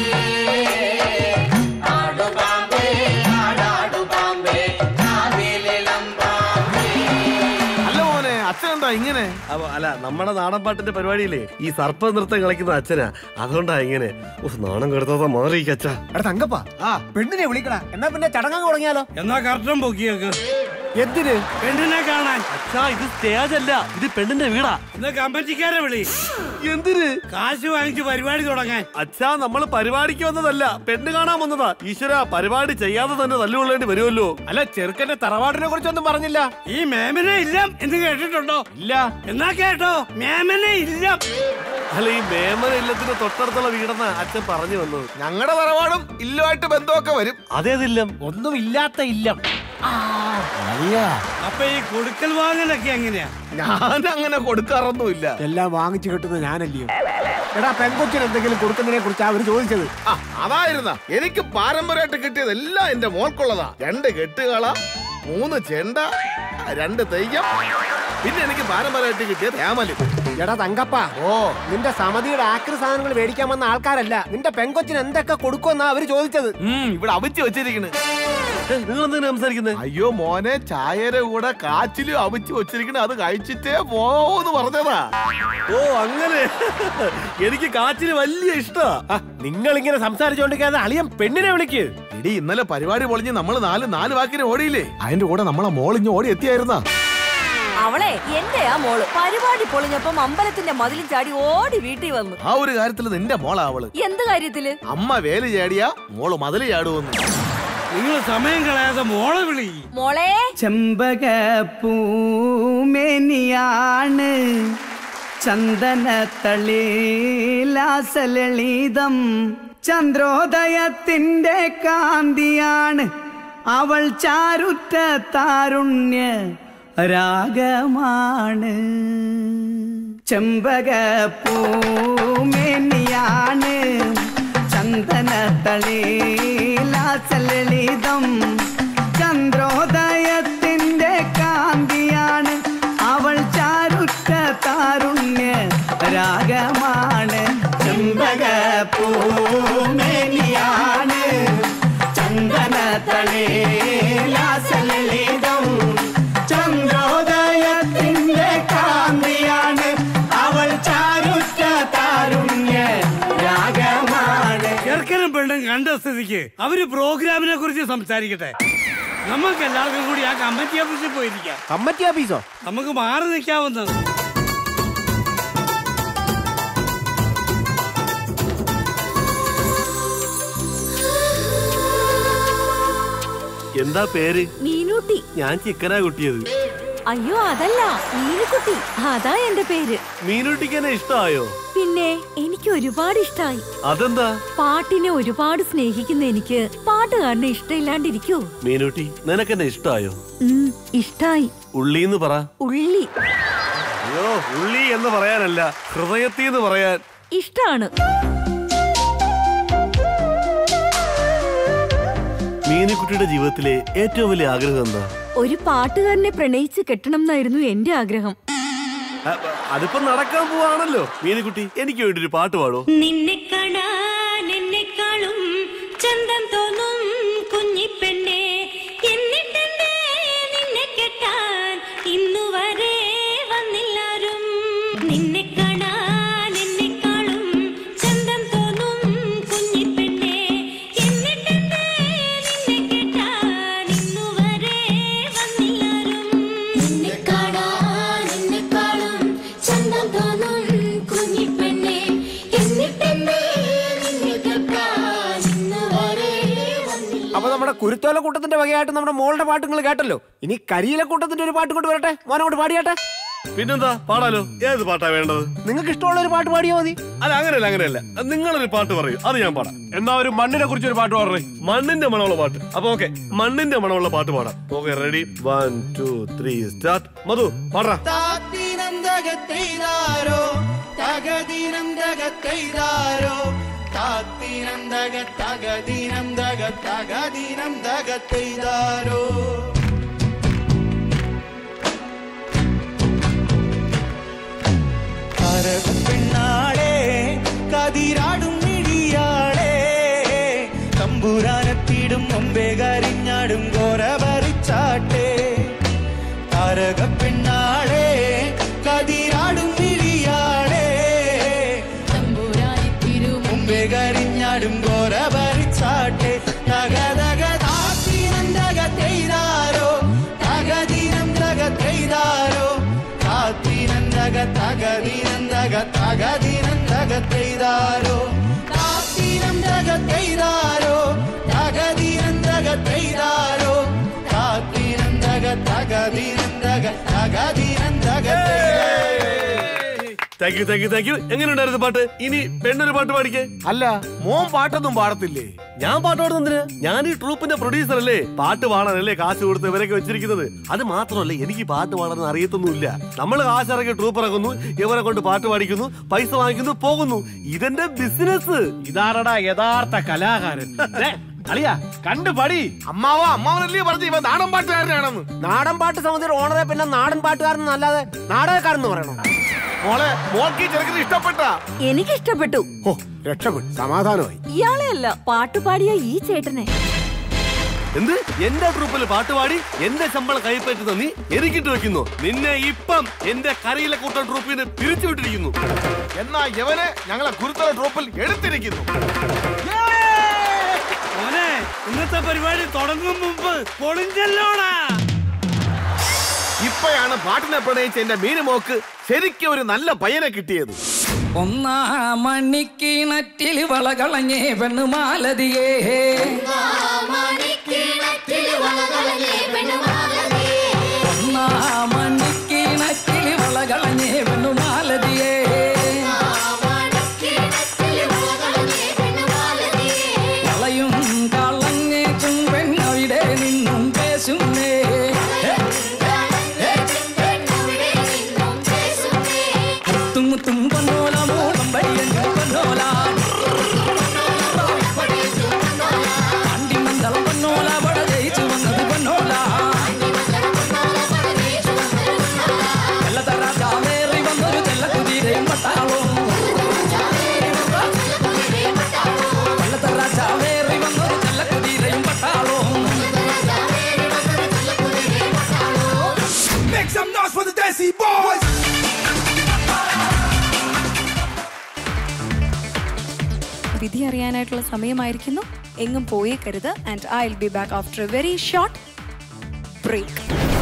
ആടു പാമ്പേ ആടാടു പാമ്പേ കാവിലിളം പാമ്പേ അല്ല മോനെ അച്ഛൻ എന്താ ഇങ്ങനെ അപ്പൊ അല്ല നമ്മുടെ നാടൻ പാട്ടിന്റെ പരിപാടിയില്ലേ ഈ സർപ്പ നൃത്തം കളിക്കുന്ന അച്ഛനാ അതുകൊണ്ടാ ഇങ്ങനെ ഉഫ്, നാണം കെടുത്താ മാറി അച്ഛ എടാ തങ്കപ്പ ആ പെണ്ണിനെ വിളിക്കടാ എന്നാ പിന്നെ ചടങ്ങ് തുടങ്ങിയാലോ എന്നാ കർട്ടൻ പൊക്കിയേക്ക് എന്തിന് പെണ്ണിനെ കാണാൻ അച്ഛാ ഇത് സ്റ്റേജ് അല്ല ഇത് പെണ്ണിന്റെ വീടാ എന്നാ കമ്പറ്റിക്കാരെ വിളി എന്തിന് കാശ് വാങ്ങിച്ച് പരിപാടി തുടങ്ങാൻ അച്ഛാ നമ്മൾ പരിപാടിക്ക് വന്നതല്ല പെണ്ണ് കാണാൻ വന്നതാ ഈശ്വര പരിപാടി ചെയ്യാതെ തന്നെ തല്ലുകൊള്ളേണ്ടി വരുമല്ലോ അല്ല ചെറുക്കന്റെ തറവാടിനെ കുറിച്ചൊന്നും പറഞ്ഞില്ല ഈ മേമനെ ഇല്ല എന്ന് കേട്ടിട്ടുണ്ടോ ഇല്ല എന്നാ കേട്ടോ മേമനെ ഇല്ല അല്ല ഈ മേമന ഇല്ലത്തിന്റെ തൊട്ടടുത്തുള്ള വീടെന്നാ അച്ഛൻ പറഞ്ഞു വന്നത് ഞങ്ങളുടെ തറവാടും ഇല്ലുമായിട്ട് ബന്ധമൊക്കെ വരും അതേതില്ലം ഒന്നും ഇല്ലാത്ത ഇല്ലം അപ്പൊ ഈ കൊടുക്കൽ വാങ്ങലൊക്കെ എങ്ങനെയാ ഞാൻ അങ്ങനെ കൊടുക്കാറൊന്നുമില്ല എല്ലാം വാങ്ങിച്ചു കിട്ടുന്ന ഞാനല്ലയോ എടാ പെൺകൊച്ചിന് എന്തെങ്കിലും കൊടുക്കുന്നതിനെ കുറിച്ച് അവര് ചോദിച്ചത് ആ അതായിരുന്ന എനിക്ക് പാരമ്പര്യമായിട്ട് കിട്ടിയത് എല്ലാം എന്റെ മോൾക്കുള്ളതാ രണ്ട് കെട്ടുകള മൂന്ന് ചെണ്ട രണ്ട് തെയ്യം പിന്നെ എനിക്ക് പാരമ്പര്യമായിട്ട് കിട്ടിയത് തേമല് എടാ തങ്കപ്പ ഓ നിന്റെ സമിതിയുടെ ആക്രി സാധനങ്ങൾ മേടിക്കാൻ വന്ന ആൾക്കാരല്ല നിന്റെ പെൺകൊച്ചിന് എന്തൊക്കെ കൊടുക്കുമെന്നാ അവര് ചോദിച്ചത് ഇവിടെ അവിച്ച് വെച്ചിരിക്കണ് നിങ്ങൾ എന്തിനാ സംസാരിക്കുന്നത് അയ്യോ മോനെ ചായയുടെ കൂടെ കാച്ചിലും അവിച്ച് വെച്ചിരിക്കണ അത് കഴിച്ചിട്ടേ പോവൂന്ന് പറഞ്ഞതാ ഓ അങ്ങനെ എനിക്ക് കാച്ചിന് വലിയ ഇഷ്ടാ നിങ്ങൾ ഇങ്ങനെ സംസാരിച്ചോണ്ടിരിക്കാതെ അളിയൻ പെണ്ണിനെ വിളിക്ക് ഇടി ഇന്നലെ പരിപാടി പൊളിഞ്ഞ് നമ്മൾ നാല് നാല് വാക്കിന് ഓടിയില്ലേ അതിന്റെ കൂടെ നമ്മളെ മോളിഞ്ഞ് ഓടി എത്തിയായിരുന്നാ അവളെ എന്റെ ആ മോള് പരിപാടി പൊളിഞ്ഞപ്പം അമ്പലത്തിന്റെ മതിലും ചാടി ഓടി വീട്ടിൽ വന്നു ആ ഒരു കാര്യത്തിൽ നിന്റെ മോളാ അവള് എന്ത് കാര്യത്തില് അമ്മ വേല് ചാടിയാ മോള് മതില് ചാടുവന്നു നിങ്ങൾ സമയം കളയാതെ മോളെ വിളി മോളെ ചെമ്പകപ്പൂമേനിയാണ് ചന്ദനത്തളിലാസലളിതം ചന്ദ്രോദയത്തിന്റെ കാന്തിയാണ് അവൾ ചാരുറ്റ താരുണ്യ രാഗമാണ് ചെമ്പകപ്പൂമേനിയാണ് ചന്ദനത്തളിലാസലളിതം ചന്ദ്രോദയത്തിന്റെ കാന്തിയാണ് അവൾ ചാരുറ്റ താരുണ്യ രാഗമാണ് ചെമ്പകപ്പൂമേനിയാണ് ചന്ദനത്തളിലാസലളിതം ചന്ദ്രോദയത്തിന്റെ കാന്തിയാണ് അവൾ ചാരുറ്റ താരുണ്യ രാഗമാണ് ചെറുക്കനും പെണ്ണും കണ്ട സ്ഥിതിക്ക് അവര് പ്രോഗ്രാമിനെ കുറിച്ച് സംസാരിക്കട്ടെ നമുക്ക് എല്ലാവർക്കും കൂടി ആ കമ്മിറ്റി ഓഫീസിൽ പോയിരിക്കാം കമ്മിറ്റി ഓഫീസോ നമുക്ക് മാറി നിൽക്കാവുന്നത് എന്താ പേര് മീനൂട്ടി ഞാൻ ചിക്കനാ കുട്ടിയത് അയ്യോ അതല്ല മീനുകുട്ടി അതാ എന്റെ പേര് മീനുട്ടിക്ക് എന്നെ ഇഷ്ടമായോ പിന്നെ എനിക്ക് ഒരുപാട് ഇഷ്ടായി അതെന്താ പാട്ടിനെ ഒരുപാട് സ്നേഹിക്കുന്ന എനിക്ക് പാട്ടുകാരനെ ഇഷ്ടമില്ലാണ്ടിരിക്കൂ മീനുട്ടി നിനക്കെന്നെ ഇഷ്ടമായോ ഉം, ഇഷ്ടായി ഉള്ളീന്ന് പറ ഉള്ളി അയ്യോ ഉള്ളി എന്ന് പറയാനല്ല ഹൃദയത്തീന്ന് പറയാൻ ഇഷ്ടാണ് മീനുക്കുട്ടിയുടെ ജീവിതത്തിലെ ഏറ്റവും വലിയ ആഗ്രഹം എന്താ ഒരു പാട്ടുകാരനെ പ്രണയിച്ച് കെട്ടണം എന്നായിരുന്നു എന്റെ ആഗ്രഹം അ- അതിപ്പോ നടക്കാൻ പോവാണല്ലോ മീനുക്കുട്ടി എനിക്ക് വേണ്ടി ഒരു പാട്ട് പാടോ നിന്നെ കാണാൻ എന്നെക്കാളും ചന്തം തോന്നും കുഞ്ഞിപ്പെണ്ണെ എന്നിട്ടെന്തേ നിന്നെ കെട്ടാൻ ഇന്നു വരെ വന്നില്ലാരും നിന്നെ കാണാൻ എന്നെക്കാളും ചന്തം തോന്നും കുഞ്ഞിപ്പെണ്ണെ എന്നിട്ടെന്തേ നിന്നെ കെട്ടാൻ ഇന്നു വരെ വന്നില്ലാരും നിന്നെ കാണാൻ എന്നെക്കാളും ചന്തം തോന്നും കുഞ്ഞിപ്പെണ്ണെ എന്നിട്ടെന്തേ നിന്നെ കെട്ടാൻ ഇന്നു വരെ അപ്പൊ നമ്മുടെ കുരുത്തോല കൂട്ടത്തിന്റെ വകയായിട്ട് നമ്മുടെ മോളുടെ പാട്ട് നിങ്ങൾ കേട്ടല്ലോ ഇനി കരിയില കൂട്ടത്തിന്റെ ഒരു പാട്ട് കൊണ്ട് വരട്ടെ മോനോട് പാടിയാട്ടെ പിന്നെന്താ പാടാലോ ഏത് പാട്ടാ വേണ്ടത് നിങ്ങൾക്ക് ഇഷ്ടമുള്ള ഒരു പാട്ട് പാടിയാ മതി അല്ല അങ്ങനെയല്ല അങ്ങനെയല്ല നിങ്ങളൊരു പാട്ട് പറയൂ അത് ഞാൻ പാടാം എന്നാ ഒരു മണ്ണിനെ കുറിച്ച് ഒരു പാട്ട് പാടേ മണ്ണിന്റെ മണമുള്ള പാട്ട് അപ്പൊ ഓക്കെ മണ്ണിന്റെ മണമുള്ള പാട്ട് പാടാം okay ready one two three start മധു പാടാ താത്തിനന്തകത്തെയ്താരോ തകതിനന്തകത്തെയ്താരോ താത്തിനന്തക തകതിനന്തക തകതിനന്തകത്തെയ്താരോ പെണ്ണാളെ കതിരാടും മിഴിയാളെ തമ്പുരാനെത്തിടും മുമ്പേ കരിഞ്ഞാടും ഘോര ഭരിച്ചാട്ടെ താരക പെണ്ണാളെ കതിരാടും മിഴിയാളെ മുമ്പേ കരിഞ്ഞാടും ഘോര ഭരിച്ചാട്ടെ തകതക താത്തിനന്തക തെയ്താരോ തകതിനം തക തെയ്താരോ താത്തിനന്തക തകതിനന്തക തകതിനന്തക തെയ്താരോ താത്തിനന്തക തെയ്താരോ തകതിനന്തക തെയ്താരോ താത്തിനന്തക തകതിനന്തക തകതിനന്തക thank you thank you thank you എങ്ങനെയുണ്ടായിരുന്നു പാട്ട് ഇനി പെണ്ണൊരു പാട്ട് പാടിക്കേ അല്ല മോൻ പാട്ടൊന്നും പാടത്തില്ലേ ഞാൻ പാട്ട് പാടുന്നതിന് ഞാൻ ഈ ട്രൂപ്പിന്റെ പ്രൊഡ്യൂസർ അല്ലേ പാട്ട് പാടാനല്ലേ കാശ് കൊടുത്ത് ഇവരൊക്കെ വെച്ചിരിക്കുന്നത് അത് മാത്രമല്ല എനിക്ക് പാട്ട് പാടാൻ അറിയത്തൊന്നുമില്ല നമ്മൾ കാശ് ഇറക്കി ട്രൂപ്പ് ഇറങ്ങുന്നു ഇവരെ കൊണ്ട് പാട്ട് പാടിക്കുന്നു പൈസ വാങ്ങിക്കുന്നു പോകുന്നു ഇതെന്റെ ബിസിനസ് ഇതാരടാ യഥാർത്ഥ കലാകാരൻ ദേ, അളിയാ കണ്ടു പടി അമ്മാവോ അമ്മാവനല്ലേ പറഞ്ഞു ഇവ നാടൻ പാട്ടുകാരനാണെന്ന് നാടൻ പാട്ട് സമുദ്രം ഓണറെ പിന്നെ നാടൻ പാട്ടുകാരൻ അല്ലാതെ നാടകക്കാരെന്ന് പറയണോ മോളെ മോൾക്ക് ഈ ചെറുക്കിന് ഇഷ്ടപ്പെട്ട എനിക്ക് ഇഷ്ടപ്പെട്ടു ഓ രക്ഷപ്പെട്ടു സമാധാനമായി ഇയാളെ അല്ല പാട്ടുപാടിയ ഈ ചേട്ടനെ എന്ത് എന്റെ ട്രൂപ്പിൽ പാട്ട് പാടി എന്റെ ശമ്പളം കൈപ്പറ്റുന്ന നീ എനിക്കിട്ട് വെക്കുന്നു നിന്നെ ഇപ്പം എന്റെ കരയിലെ കൂട്ടം ട്രൂപ്പിന് പിരിച്ചുവിട്ടിരിക്കുന്നു എന്നാ ഇവനെ ഞങ്ങളെ ഗുരുതര ട്രോപ്പിൽ എടുത്തിരിക്കുന്നു മോനെ ഇന്നത്തെ പരിപാടി തുടങ്ങും മുമ്പ് പൊളിഞ്ഞല്ലോടാ ഇപ്പോഴാണ് പാട്ടിനെ പ്രണയിച്ച എന്റെ മീനുമോക്ക് ശരിക്കും ഒരു നല്ല പയ്യനെ കിട്ടിയത് ഒന്നാ മണിക്കിണറ്റിൽ വളകളഞ്ഞേ പെണ്ണുമാലതിയേ ഒന്നാ മണിക്കിണറ്റിൽ വളകളഞ്ഞേ പെണ്ണുമാലതിയേ വളയും കളഞ്ഞേക്കും പെണ്ണവിടെ നിന്നും പേശുന്നേ മുത്തും മുത്തും പൊന്നോല മൂളം വഴിയഞ്ഞു പൊന്നോല അണ്ടി മന്ദളം പൊന്നോല വട ജയിച്ചു വന്നത് പൊന്നോല വെള്ളത്തറ ചാവേറി വന്നൊരു ചെല്ല കുതിരയും പട്ടാളവും വെള്ളത്തറ ചാവേറി വന്നൊരു ചെല്ല കുതിരയും പട്ടാളവും Make some noise for the Desi Boys! വിധി അറിയാനായിട്ടുള്ള സമയമായിരിക്കുന്നു എങ്ങും പോയേക്കരുത് and I will be back after a very short break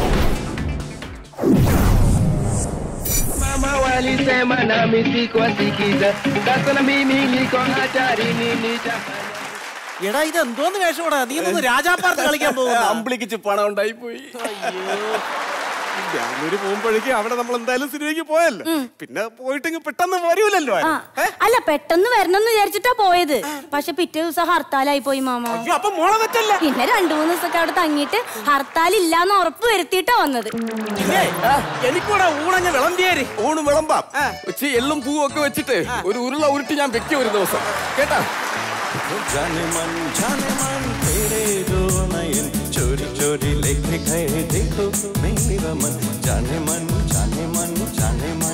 Mama walisema nami sikuwasikiza, sasa na mimi niko hatarini nita എടാ ഇത് എന്തോന്ന് വേഷമാടാ നീ ഒന്ന് രാജാപ്പാർത്ത് കളിക്കാൻ പോകുന്നു അമ്പിളിക്ക് പണം ഉണ്ടായി പോയി ബാംഗ്ലൂര് പോകുമ്പോഴേക്കും അവിടെ നമ്മൾ എന്തായാലും സിനിമയ്ക്ക് പോയല്ലോ പിന്നെ പോയിട്ടെങ്കിൽ പെട്ടെന്ന് വരൂലല്ലോ ആ, അല്ല പെട്ടെന്ന് വരണം വിചാരിച്ചിട്ടാ പോയത് പക്ഷെ പിറ്റേ ദിവസം ഹർത്താലായി പോയി മാമ അപ്പൊ മോളെ തെറ്റല്ല പിന്നെ രണ്ടു മൂന്ന് ദിവസമൊക്കെ അവിടെ തങ്ങിയിട്ട് ഹർത്താൽ ഇല്ലാന്ന് ഉറപ്പ് വരുത്തിയിട്ടാ വന്നത് എനിക്കൂടെ ഊണഞ്ഞ വിളമ്പിയേര് ഊണ് വിളമ്പാം ഉച്ച എള്ളും പൂവും ഒക്കെ വെച്ചിട്ട് ഒരു ഉരുള ഉരുട്ടി ഞാൻ വെക്കും ഒരു ദിവസം കേട്ടാ जाने मन जाने मन तेरे दो नयन चोरी चोरी लिख गए देखो मेरा मन जाने मन जाने मन जाने मन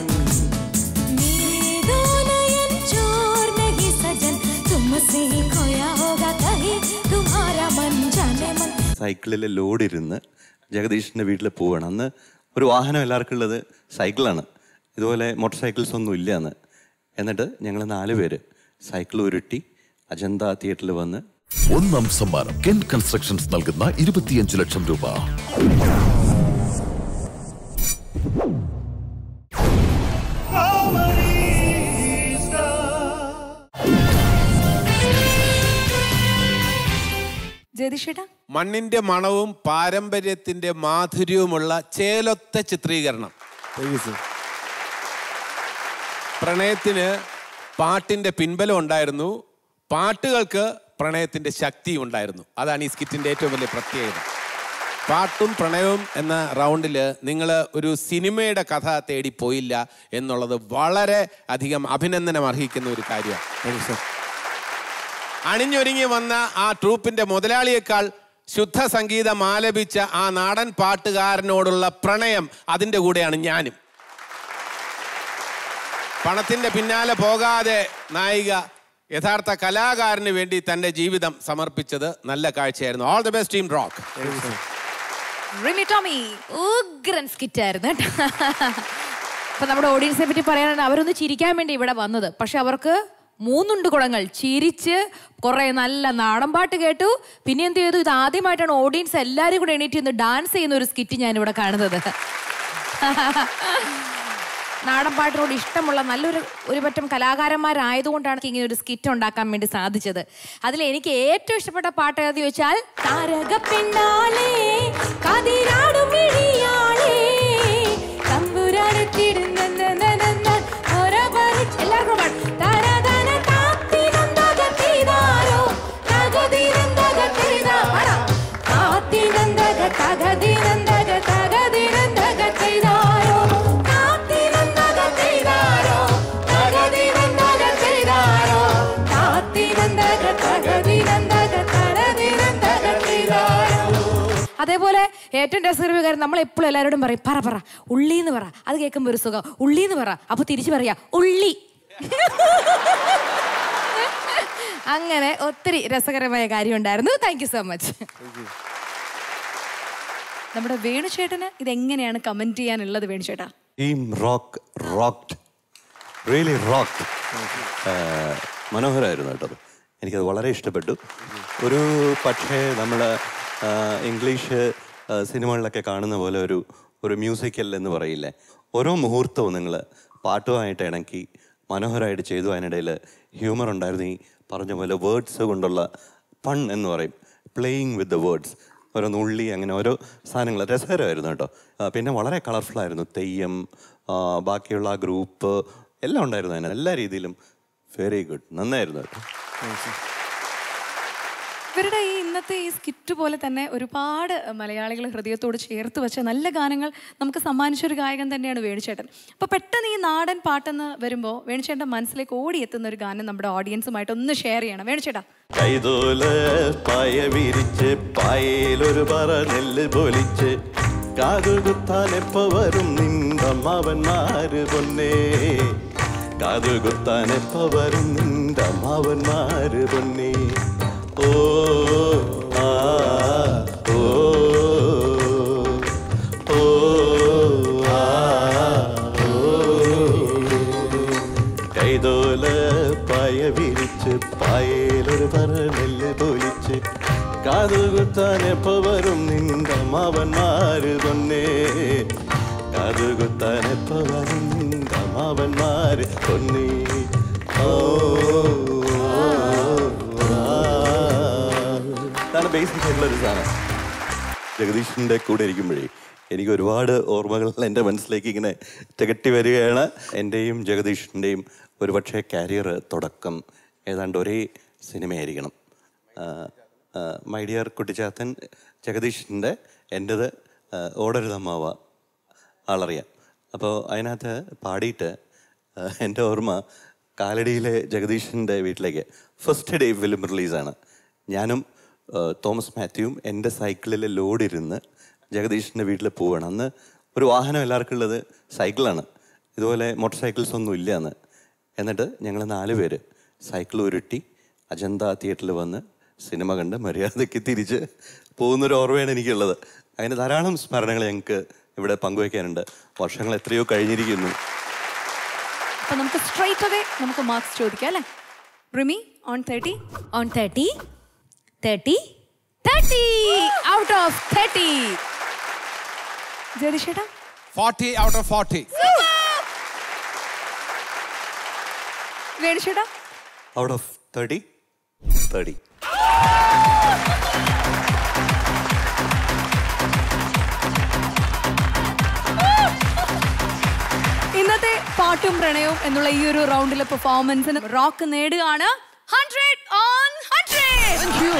दो नयन चोर नहीं सजन तुमसे खोया होगा कहीं तुम्हारा मन जाने मन സൈക്കിളിൽ ലോഡ് ഇരുന്ന് ജഗദീഷിൻ്റെ വീട്ടിൽ പോവുകയാണ് അന്ന് ഒരു വാഹനം എല്ലാവർക്കും ഉള്ളത് സൈക്കിളാണ് ഇതുപോലെ മോട്ടോർ സൈക്കിൾസ് ഒന്നും ഇല്ല അന്ന് എന്നിട്ട് ഞങ്ങൾ നാല് പേര് സൈക്കിൾ ഉരുട്ടി അജന്ത തിയേറ്ററിൽ വന്ന് ഒന്നാം സമ്മാനം കെൻ കൺസ്ട്രക്ഷൻസ് നൽകുന്ന ഇരുപത്തിയഞ്ച് ലക്ഷം രൂപ ജയതിഷേട്ടാ മണ്ണിന്റെ മണവും പാരമ്പര്യത്തിന്റെ മാധുര്യവുമുള്ള ചേലൊത്ത ചിത്രീകരണം പ്രണയത്തിന് പാട്ടിന്റെ പിൻബലം ഉണ്ടായിരുന്നു പാട്ടുകൾക്ക് പ്രണയത്തിന്റെ ശക്തി ഉണ്ടായിരുന്നു അതാണ് ഈ സ്കിറ്റിന്റെ ഏറ്റവും വലിയ പ്രത്യേകത പാട്ടും പ്രണയവും എന്ന റൗണ്ടിൽ നിങ്ങൾ ഒരു സിനിമയുടെ കഥ തേടി പോയില്ല എന്നുള്ളത് വളരെ അധികം അഭിനന്ദനം അർഹിക്കുന്ന ഒരു കാര്യമാണ് അണിഞ്ഞൊരുങ്ങി വന്ന ആ ട്രൂപ്പിന്റെ മുതലാളിയേക്കാൾ ശുദ്ധ സംഗീതം ആലപിച്ച ആ നാടൻ പാട്ടുകാരനോടുള്ള പ്രണയം അതിൻ്റെ കൂടെയാണ് ഞാനും പണത്തിന്റെ പിന്നാലെ പോകാതെ നായിക യഥാർത്ഥ കലാകാരന് വേണ്ടി തന്റെ ജീവിതം സമർപ്പിച്ചത് നല്ല കാഴ്ചയായിരുന്നു all the best team rock Rimi Tomy ഉഗ്രൻ സ്കിറ്റ് ആയിരുന്നു കേട്ടോ അപ്പൊ നമ്മുടെ ഓഡിയൻസിനെ പറ്റി പറയാനാണ് അവരൊന്ന് ചിരിക്കാൻ വേണ്ടി ഇവിടെ വന്നത് പക്ഷെ അവർക്ക് മൂന്നുണ്ട് കുടങ്ങൾ ചിരിച്ച് കുറെ നല്ല നാടൻ പാട്ട് കേട്ടു പിന്നെ എന്ത് ചെയ്തു ഇത് ആദ്യമായിട്ടാണ് ഓഡിയൻസ് എല്ലാവരും കൂടെ എണീറ്റ് നിന്ന് ഡാൻസ് ചെയ്യുന്ന ഒരു സ്കിറ്റ് ഞാൻ ഇവിടെ കാണുന്നത് നാടൻ പാട്ടിനോട് ഇഷ്ടമുള്ള നല്ലൊരു ഒരു പറ്റം കലാകാരന്മാരായതുകൊണ്ടാണ് എനിക്ക് ഇങ്ങനെ ഒരു സ്കിറ്റ് ഉണ്ടാക്കാൻ വേണ്ടി സാധിച്ചത് അതിൽ എനിക്ക് ഏറ്റവും ഇഷ്ടപ്പെട്ട പാട്ട് ഏതെന്ന് ചോദിച്ചാൽ താരക പെണ്ണാളേ കതിരാടും മിഴിയാളേ തമ്പുരാനെത്തിടുന്ന എല്ലാവർക്കും പാട്. തരതന താത്തിനന്തകത്തിതാരോ, തകതിനന്തകത്തിതാ. പാടാം. താത്തിനന്തക തകതിനന്തക തകതിനന്തകത്തിതാരോ, താത്തിനന്തകത്തിതാരോ, തകതിനന്തകത്തിതാരോ, താത്തിനന്തക തകതിനന്തക തകതിനന്തകത്തിതാരോ. അതേപോലെ ഏറ്റവും രസകരമായ നമ്മൾ എപ്പോഴും എല്ലാവരോടും പറയും പറ പറ ഉള്ളിന്ന് പറ അത് കേൾക്കുമ്പോൾ ഒരു സുഖം ഉള്ളിന്ന് പറ അപ്പൊ തിരിച്ചു പറയാ ഉള്ളി അങ്ങനെ ഒത്തിരി രസകരമായ കാര്യം ഉണ്ടായിരുന്നു താങ്ക് യു സോ മച്ച് നമ്മുടെ വേണുചേട്ടന് ഇത് എങ്ങനെയാണ് കമന്റ് ചെയ്യാനുള്ളത് വേണുചേട്ടാ team rock rocked really rock മനോഹരമായിരുന്നു കേട്ടോ അത്. എനിക്കത് വളരെ ഇഷ്ടപ്പെട്ടു ഒരു പക്ഷേ നമ്മൾ ഇംഗ്ലീഷ് ആ, സിനിമകളിലൊക്കെ കാണുന്ന പോലെ ഒരു ഒരു മ്യൂസിക്കൽ എന്ന് പറയില്ലേ ഓരോ മുഹൂർത്തവും നിങ്ങൾ പാട്ടുമായിട്ട് ഇണക്കി മനോഹരമായിട്ട് ചെയ്തു അതിനിടയിൽ ഹ്യൂമർ ഉണ്ടായിരുന്നു ഈ പറഞ്ഞ പോലെ വേർഡ്സ് കൊണ്ടുള്ള പൺ എന്ന് പറയും പ്ലേയിങ് വിത്ത് ദ വേർഡ്സ് ഓരോ നുള്ളി അങ്ങനെ ഓരോ സാധനങ്ങൾ രസകരമായിരുന്നു കേട്ടോ ആ, പിന്നെ വളരെ കളർഫുൾ ആയിരുന്നു തെയ്യം ആ, ബാക്കിയുള്ള ആ ഗ്രൂപ്പ് എല്ലാം ഉണ്ടായിരുന്നു അതിന് എല്ലാ രീതിയിലും വെരി ഗുഡ് നന്നായിരുന്നു കേട്ടോ ഇവരുടെ ഈ ഇന്നത്തെ ഈ സ്കിറ്റ് പോലെ തന്നെ ഒരുപാട് മലയാളികൾ ഹൃദയത്തോട് ചേർത്ത് വെച്ച നല്ല ഗാനങ്ങൾ നമുക്ക് സമ്മാനിച്ച ഒരു ഗായകൻ തന്നെയാണ് വേണുചേട്ടൻ അപ്പോൾ പെട്ടെന്ന് ഈ നാടൻ പാട്ടെന്ന് വരുമ്പോൾ വേണുചേട്ടൻ മനസ്സിലേക്ക് ഓടിയെത്തുന്ന ഒരു ഗാനം നമ്മുടെ ഓഡിയൻസുമായിട്ട് ഒന്ന് ഷെയർ ചെയ്യണം വേണുചേട്ടാ കൈതോല് പായ വിരിച്ച് പായയിലൊരു പറ നെല്ല് പൊലിച്ച് കാതുകുത്താൻ എപ്പോ വരും നിന്തമ്മാവന്മാര് പൊന്നേ കാതുകുത്താൻ എപ്പോ വരും നിന്തമ്മാവന്മാര് പൊന്നേ ഓ ആ ഓ ഓ ആ ഓ കൈതോല് പായ വിരിച്ച് പായയിലൊരു പറ നെല്ല് പൊലിച്ച് കാതുകുത്താൻ എപ്പോ വരും നിന്തമാവന്മാര് പൊന്നേ കാതുകുത്താൻ എപ്പോ വരും നിന്തമാവന്മാര് പൊന്നേ ഓ ഇതാണ് ബേസിക് ആയിട്ടുള്ള ഒരു സാധനം ജഗദീഷിൻ്റെ കൂടെ ഇരിക്കുമ്പോഴേ എനിക്ക് ഒരുപാട് ഓർമ്മകൾ എൻ്റെ മനസ്സിലേക്ക് ഇങ്ങനെ തികട്ടി വരികയാണ് എൻ്റെയും ജഗദീഷിൻ്റെയും ഒരുപക്ഷെ കാരിയർ തുടക്കം ഏതാണ്ട് ഒരേ സിനിമയായിരിക്കണം മൈ ഡിയർ കുട്ടിച്ചാത്തൻ ജഗദീഷിൻ്റെ എൻ്റെത് ഓടരുതമ്മാവ ആളറിയാം അപ്പോൾ അതിനകത്ത് പാടിയിട്ട് ആ, എൻ്റെ ഓർമ്മ കാലടിയിലെ ജഗദീഷിൻ്റെ വീട്ടിലേക്ക് ഫസ്റ്റ് ഡേ ഫിലിം റിലീസാണ് ഞാനും ആ, തോമസ് മാത്യുവും എൻ്റെ സൈക്കിളിൽ ലോഡിരുന്ന് ജഗദീഷിൻ്റെ വീട്ടിൽ പോവുകയാണ് അന്ന് ഒരു വാഹനം എല്ലാവർക്കും ഉള്ളത് സൈക്കിളാണ് ഇതുപോലെ മോട്ടോർ സൈക്കിൾസ് ഒന്നും ഇല്ല അന്ന് എന്നിട്ട് ഞങ്ങൾ നാല് പേര് സൈക്കിൾ ഉരുട്ടി അജന്ത തിയേറ്ററിൽ വന്ന് സിനിമ കണ്ട് മര്യാദയ്ക്ക് തിരിച്ച് പോകുന്നൊരു ഓർമ്മയാണ് എനിക്കുള്ളത് അതിന് ധാരാളം സ്മരണകൾ ഞങ്ങൾക്ക് ഇവിടെ പങ്കുവയ്ക്കാനുണ്ട് വർഷങ്ങൾ എത്രയോ കഴിഞ്ഞിരിക്കുന്നു അപ്പൊ നമുക്ക് സ്ട്രൈറ്റ് അവേ നമുക്ക് മാർക്സ് ചോദിക്കാം അല്ലേ Rimi on thirty on thirty thirty thirty out of thirty ജയതിഷേട്ടാ ഫോർട്ടി ഔട്ട് ഓഫ് ഫോർട്ടി വേണിച്ചേട്ടാ ഔട്ട് ഓഫ് തേർട്ടി തേർട്ടി ഇന്നത്തെ പാട്ടും പ്രണയവും എന്നുള്ള ഈ ഒരു റൗണ്ടിലെ പെർഫോമൻസിന് റോക്ക് നേടുകയാണ് ഹൺഡ്രഡ് ഓൺ ഹൺഡ്രഡ്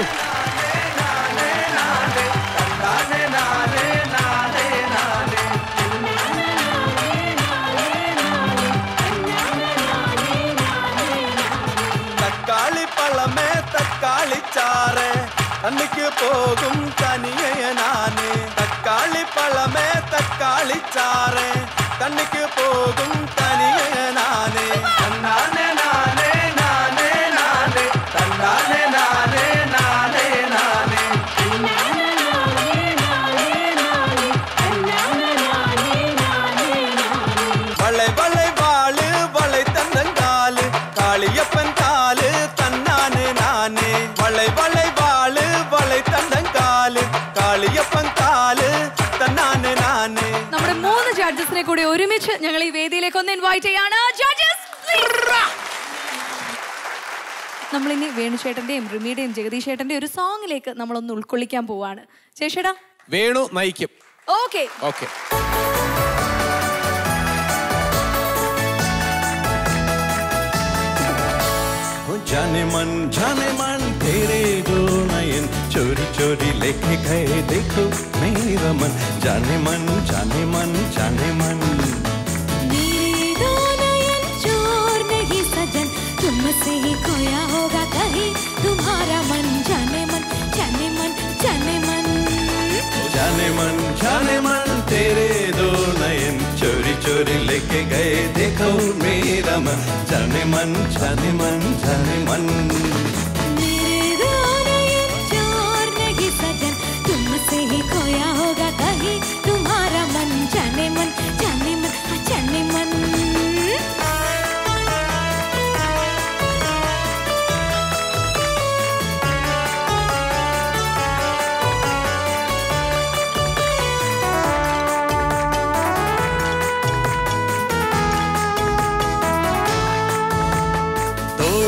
തക്കാളി പഴമേ തക്കാളി ചാറ് അന്നിക്ക് പോകും തനിയെ നാന് തക്കാളി പഴമേ തക്കാളി ചാറ് കണ്ണിക്ക് പോകും തനിയെ നാന് തന്നാനെ നാനേ നാനേ നാനേ തന്നാനെ നാനേ നാനേ നാനേ വളை വളை வாழு வளை தந்தங்காலு காளியப்பன் காலு தன்னானு நானே வளை வளை வாழு வளை தந்தங்காலு കാളിയപ്പൻ കാല് തന്നാന് നാന് നമ്മുടെ മൂന്ന് ജഡ്ജസിനെ കൂടി ഒരുമിച്ച് ഞങ്ങൾ ഈ വേദിയിലേക്ക് ഒന്ന് ഇൻവൈറ്റ് ചെയ്യാണ് ജഡ്ജസ് നമ്മളിനി വേണുചേട്ടന്റെയും റിമിയുടെയും ജഗദീഷ് ചേട്ടന്റെയും ഒരു സോങ്ങിലേക്ക് നമ്മളൊന്ന് ഉൾക്കൊള്ളിക്കാൻ പോവാണ് ചേച്ചേട്ടാ വേണു നയിക്കും ഓക്കെ ഓക്കെ जाने मन जाने मन तेरे दो नयन चोरी चोरी लेके गए देखो मेरा मन जाने मन जाने मन जाने मन मेरे दो नयन चोर नहीं सजन तुमसे ही खोया होगा कहीं तुम्हारा मन जाने मन जाने मन जाने मन जाने मन जाने मन तेरे दो नयन चोरी चोरी लेके गए देखो मेरा मन जाने मन जाने मन जाने मन मेरे दो नयन चोर नहीं सजन तुमसे ही खोया होगा कहीं तुम्हारा मन जाने मन जाने मन हाँ, जाने मन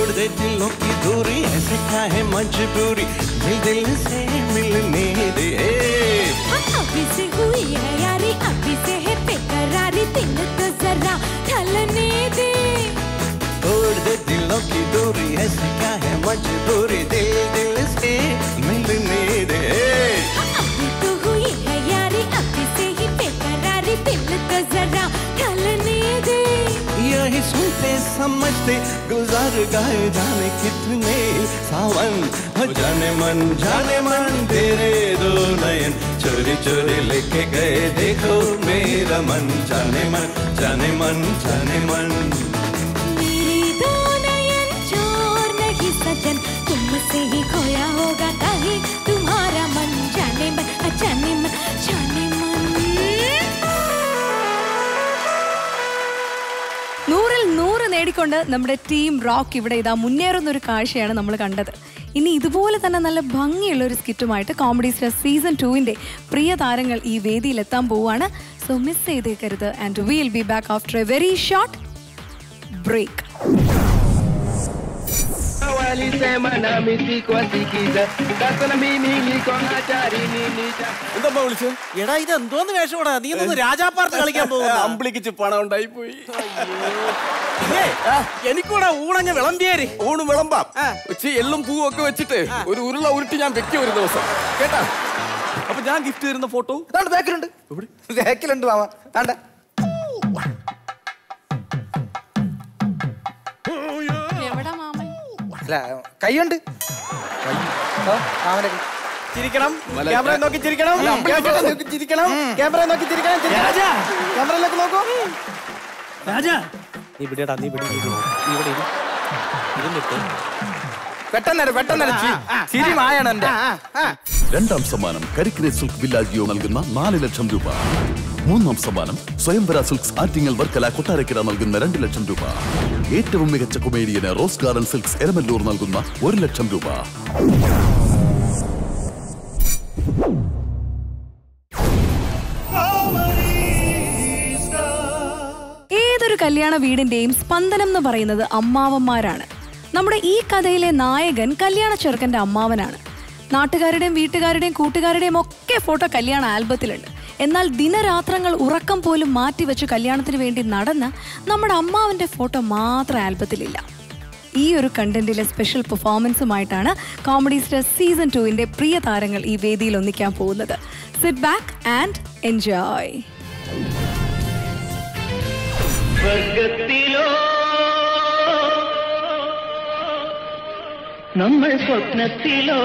दे दिलों की दूरी ऐसे क्या है मजबूरी दिल दिल से मिलने दे अभी से हुई है यारी अभी से है बेकरारी दिल तो जरा ढलने दे तोड़ दे दिलों की दूरी ऐसे क्या है मजबूरी दिल दिल से मिलने दे अभी तो हुई है यारी अभी से ही बेकरारी दिल तो जरा ढलने दे यही सुनते समझते गुजार गए जाने कितने सावन हो जाने मन जाने मन तेरे दो नयन चोरी चोरी लेके गए देखो मेरा मन जाने मन जाने मन जाने मन मेरी दो नयन चोर नहीं सजन तुमसे ही खोया होगा कहीं तुम्हारा मन जाने मन जाने मन जाने मन നൂറിൽ നൂറ് നേടിക്കൊണ്ട് നമ്മുടെ ടീം റോക്ക് ഇവിടെ ഇതാ മുന്നേറുന്ന ഒരു കാഴ്ചയാണ് നമ്മൾ കണ്ടത് ഇനി ഇതുപോലെ തന്നെ നല്ല ഭംഗിയുള്ള ഒരു സ്കിറ്റുമായിട്ട് കോമഡി സ്റ്റാർ സീസൺ ടുവിന്റെ പ്രിയ താരങ്ങൾ ഈ വേദിയിൽ എത്താൻ പോവുകയാണ് സോ മിസ് ചെയ്തേക്കരുത് and will be back after a very short break Walisema nami sikuwasikiza, sasa na mimi niko hatarini nita എന്താ വിളിച്ചു എടാ ഇത് എന്തോന്ന് വേഷമാടാ നീ ഒന്ന് രാജാപ്പാർട്ട് കളിക്കാൻ പോകും അമ്പിളിക്ക് പണം ഉണ്ടായി പോയി എനിക്കൂടെ ഊണങ്ങ് വിളമ്പിയേര് ഊണ് വിളമ്പാം ഉച്ചി എള്ളും പൂവും ഒക്കെ വെച്ചിട്ട് ഒരു ഉരുള ഉരുട്ടി ഞാൻ വെക്കും ഒരു ദിവസം കേട്ടാ അപ്പൊ ഞാൻ ഗിഫ്റ്റ് തരുന്ന ഫോട്ടോ ബാക്കിലുണ്ട് ബാക്കിലുണ്ട് മാമ താണ്ട എവിടാ മാമൻ അല്ല കൈയുണ്ട് ഓ, മാമന്റെ കൈ. ചിരിക്കണം മല- ക്യാമറ നോക്കി ചിരിക്കണം അല്ല, അമ്പിളി ക്യാമറ നോക്കി ചിരിക്കണം ക്യാമറ നോക്കി ചിരിക്കണം ചിരിക്കണം. ക്യാമറയിലേക്ക് നോക്കൂ രാജാ നീ വിടടാ നീ വിടി നീ വിടി. നീ ഇവിടെ ഇരി. ഇരുന്നിട്ട് പെട്ടെന്നേരം പെട്ടെന്നേരം ചി- ചിരി മായാണ് എന്റെ രണ്ടാം സമ്മാനം കരിക്കിനെ സിൽക്ക് വില്ലാജിയോ നൽകുന്ന നാല് ലക്ഷം രൂപ മൂന്നാം സമ്മാനം സ്വയംവര സിൽക്സ് ആറ്റിങ്ങൽ വർക്കല കൊട്ടാരക്കര നൽകുന്ന രണ്ട് ലക്ഷം രൂപ ഏറ്റവും മികച്ച കൊമേഡിയന് റോസ് ഗാർഡൻ സിൽക്സ് എരമല്ലൂർ നൽകുന്ന ഒരു ലക്ഷം രൂപ ഏതൊരു കല്യാണ വീടിന്റെയും സ്പന്ദനം എന്ന് പറയുന്നത് അമ്മാവന്മാരാണ് നമ്മുടെ ഈ കഥയിലെ നായകൻ കല്യാണ ചെറുക്കന്റെ അമ്മാവനാണ് നാട്ടുകാരുടെയും വീട്ടുകാരുടെയും കൂട്ടുകാരുടെയും ഒക്കെ ഫോട്ടോ കല്യാണ ആൽബത്തിലുണ്ട് എന്നാൽ ദിനരാത്രങ്ങൾ ഉറക്കം പോലും മാറ്റിവെച്ച് കല്യാണത്തിന് വേണ്ടി നടന്ന് നമ്മുടെ അമ്മാവന്റെ ഫോട്ടോ മാത്രം ആൽബത്തിലില്ല ഈ ഒരു കണ്ടന്റിലെ സ്പെഷ്യൽ പെർഫോമൻസുമായിട്ടാണ് കോമഡി സ്റ്റാർ സീസൺ ടുവിന്റെ പ്രിയ താരങ്ങൾ ഈ വേദിയിൽ ഒന്നിക്കാൻ പോകുന്നത് സിറ്റ് ബാക്ക് ആൻഡ് എൻജോയ് സ്വർഗത്തിലോ നമ്മൾ സ്വപ്നത്തിലോ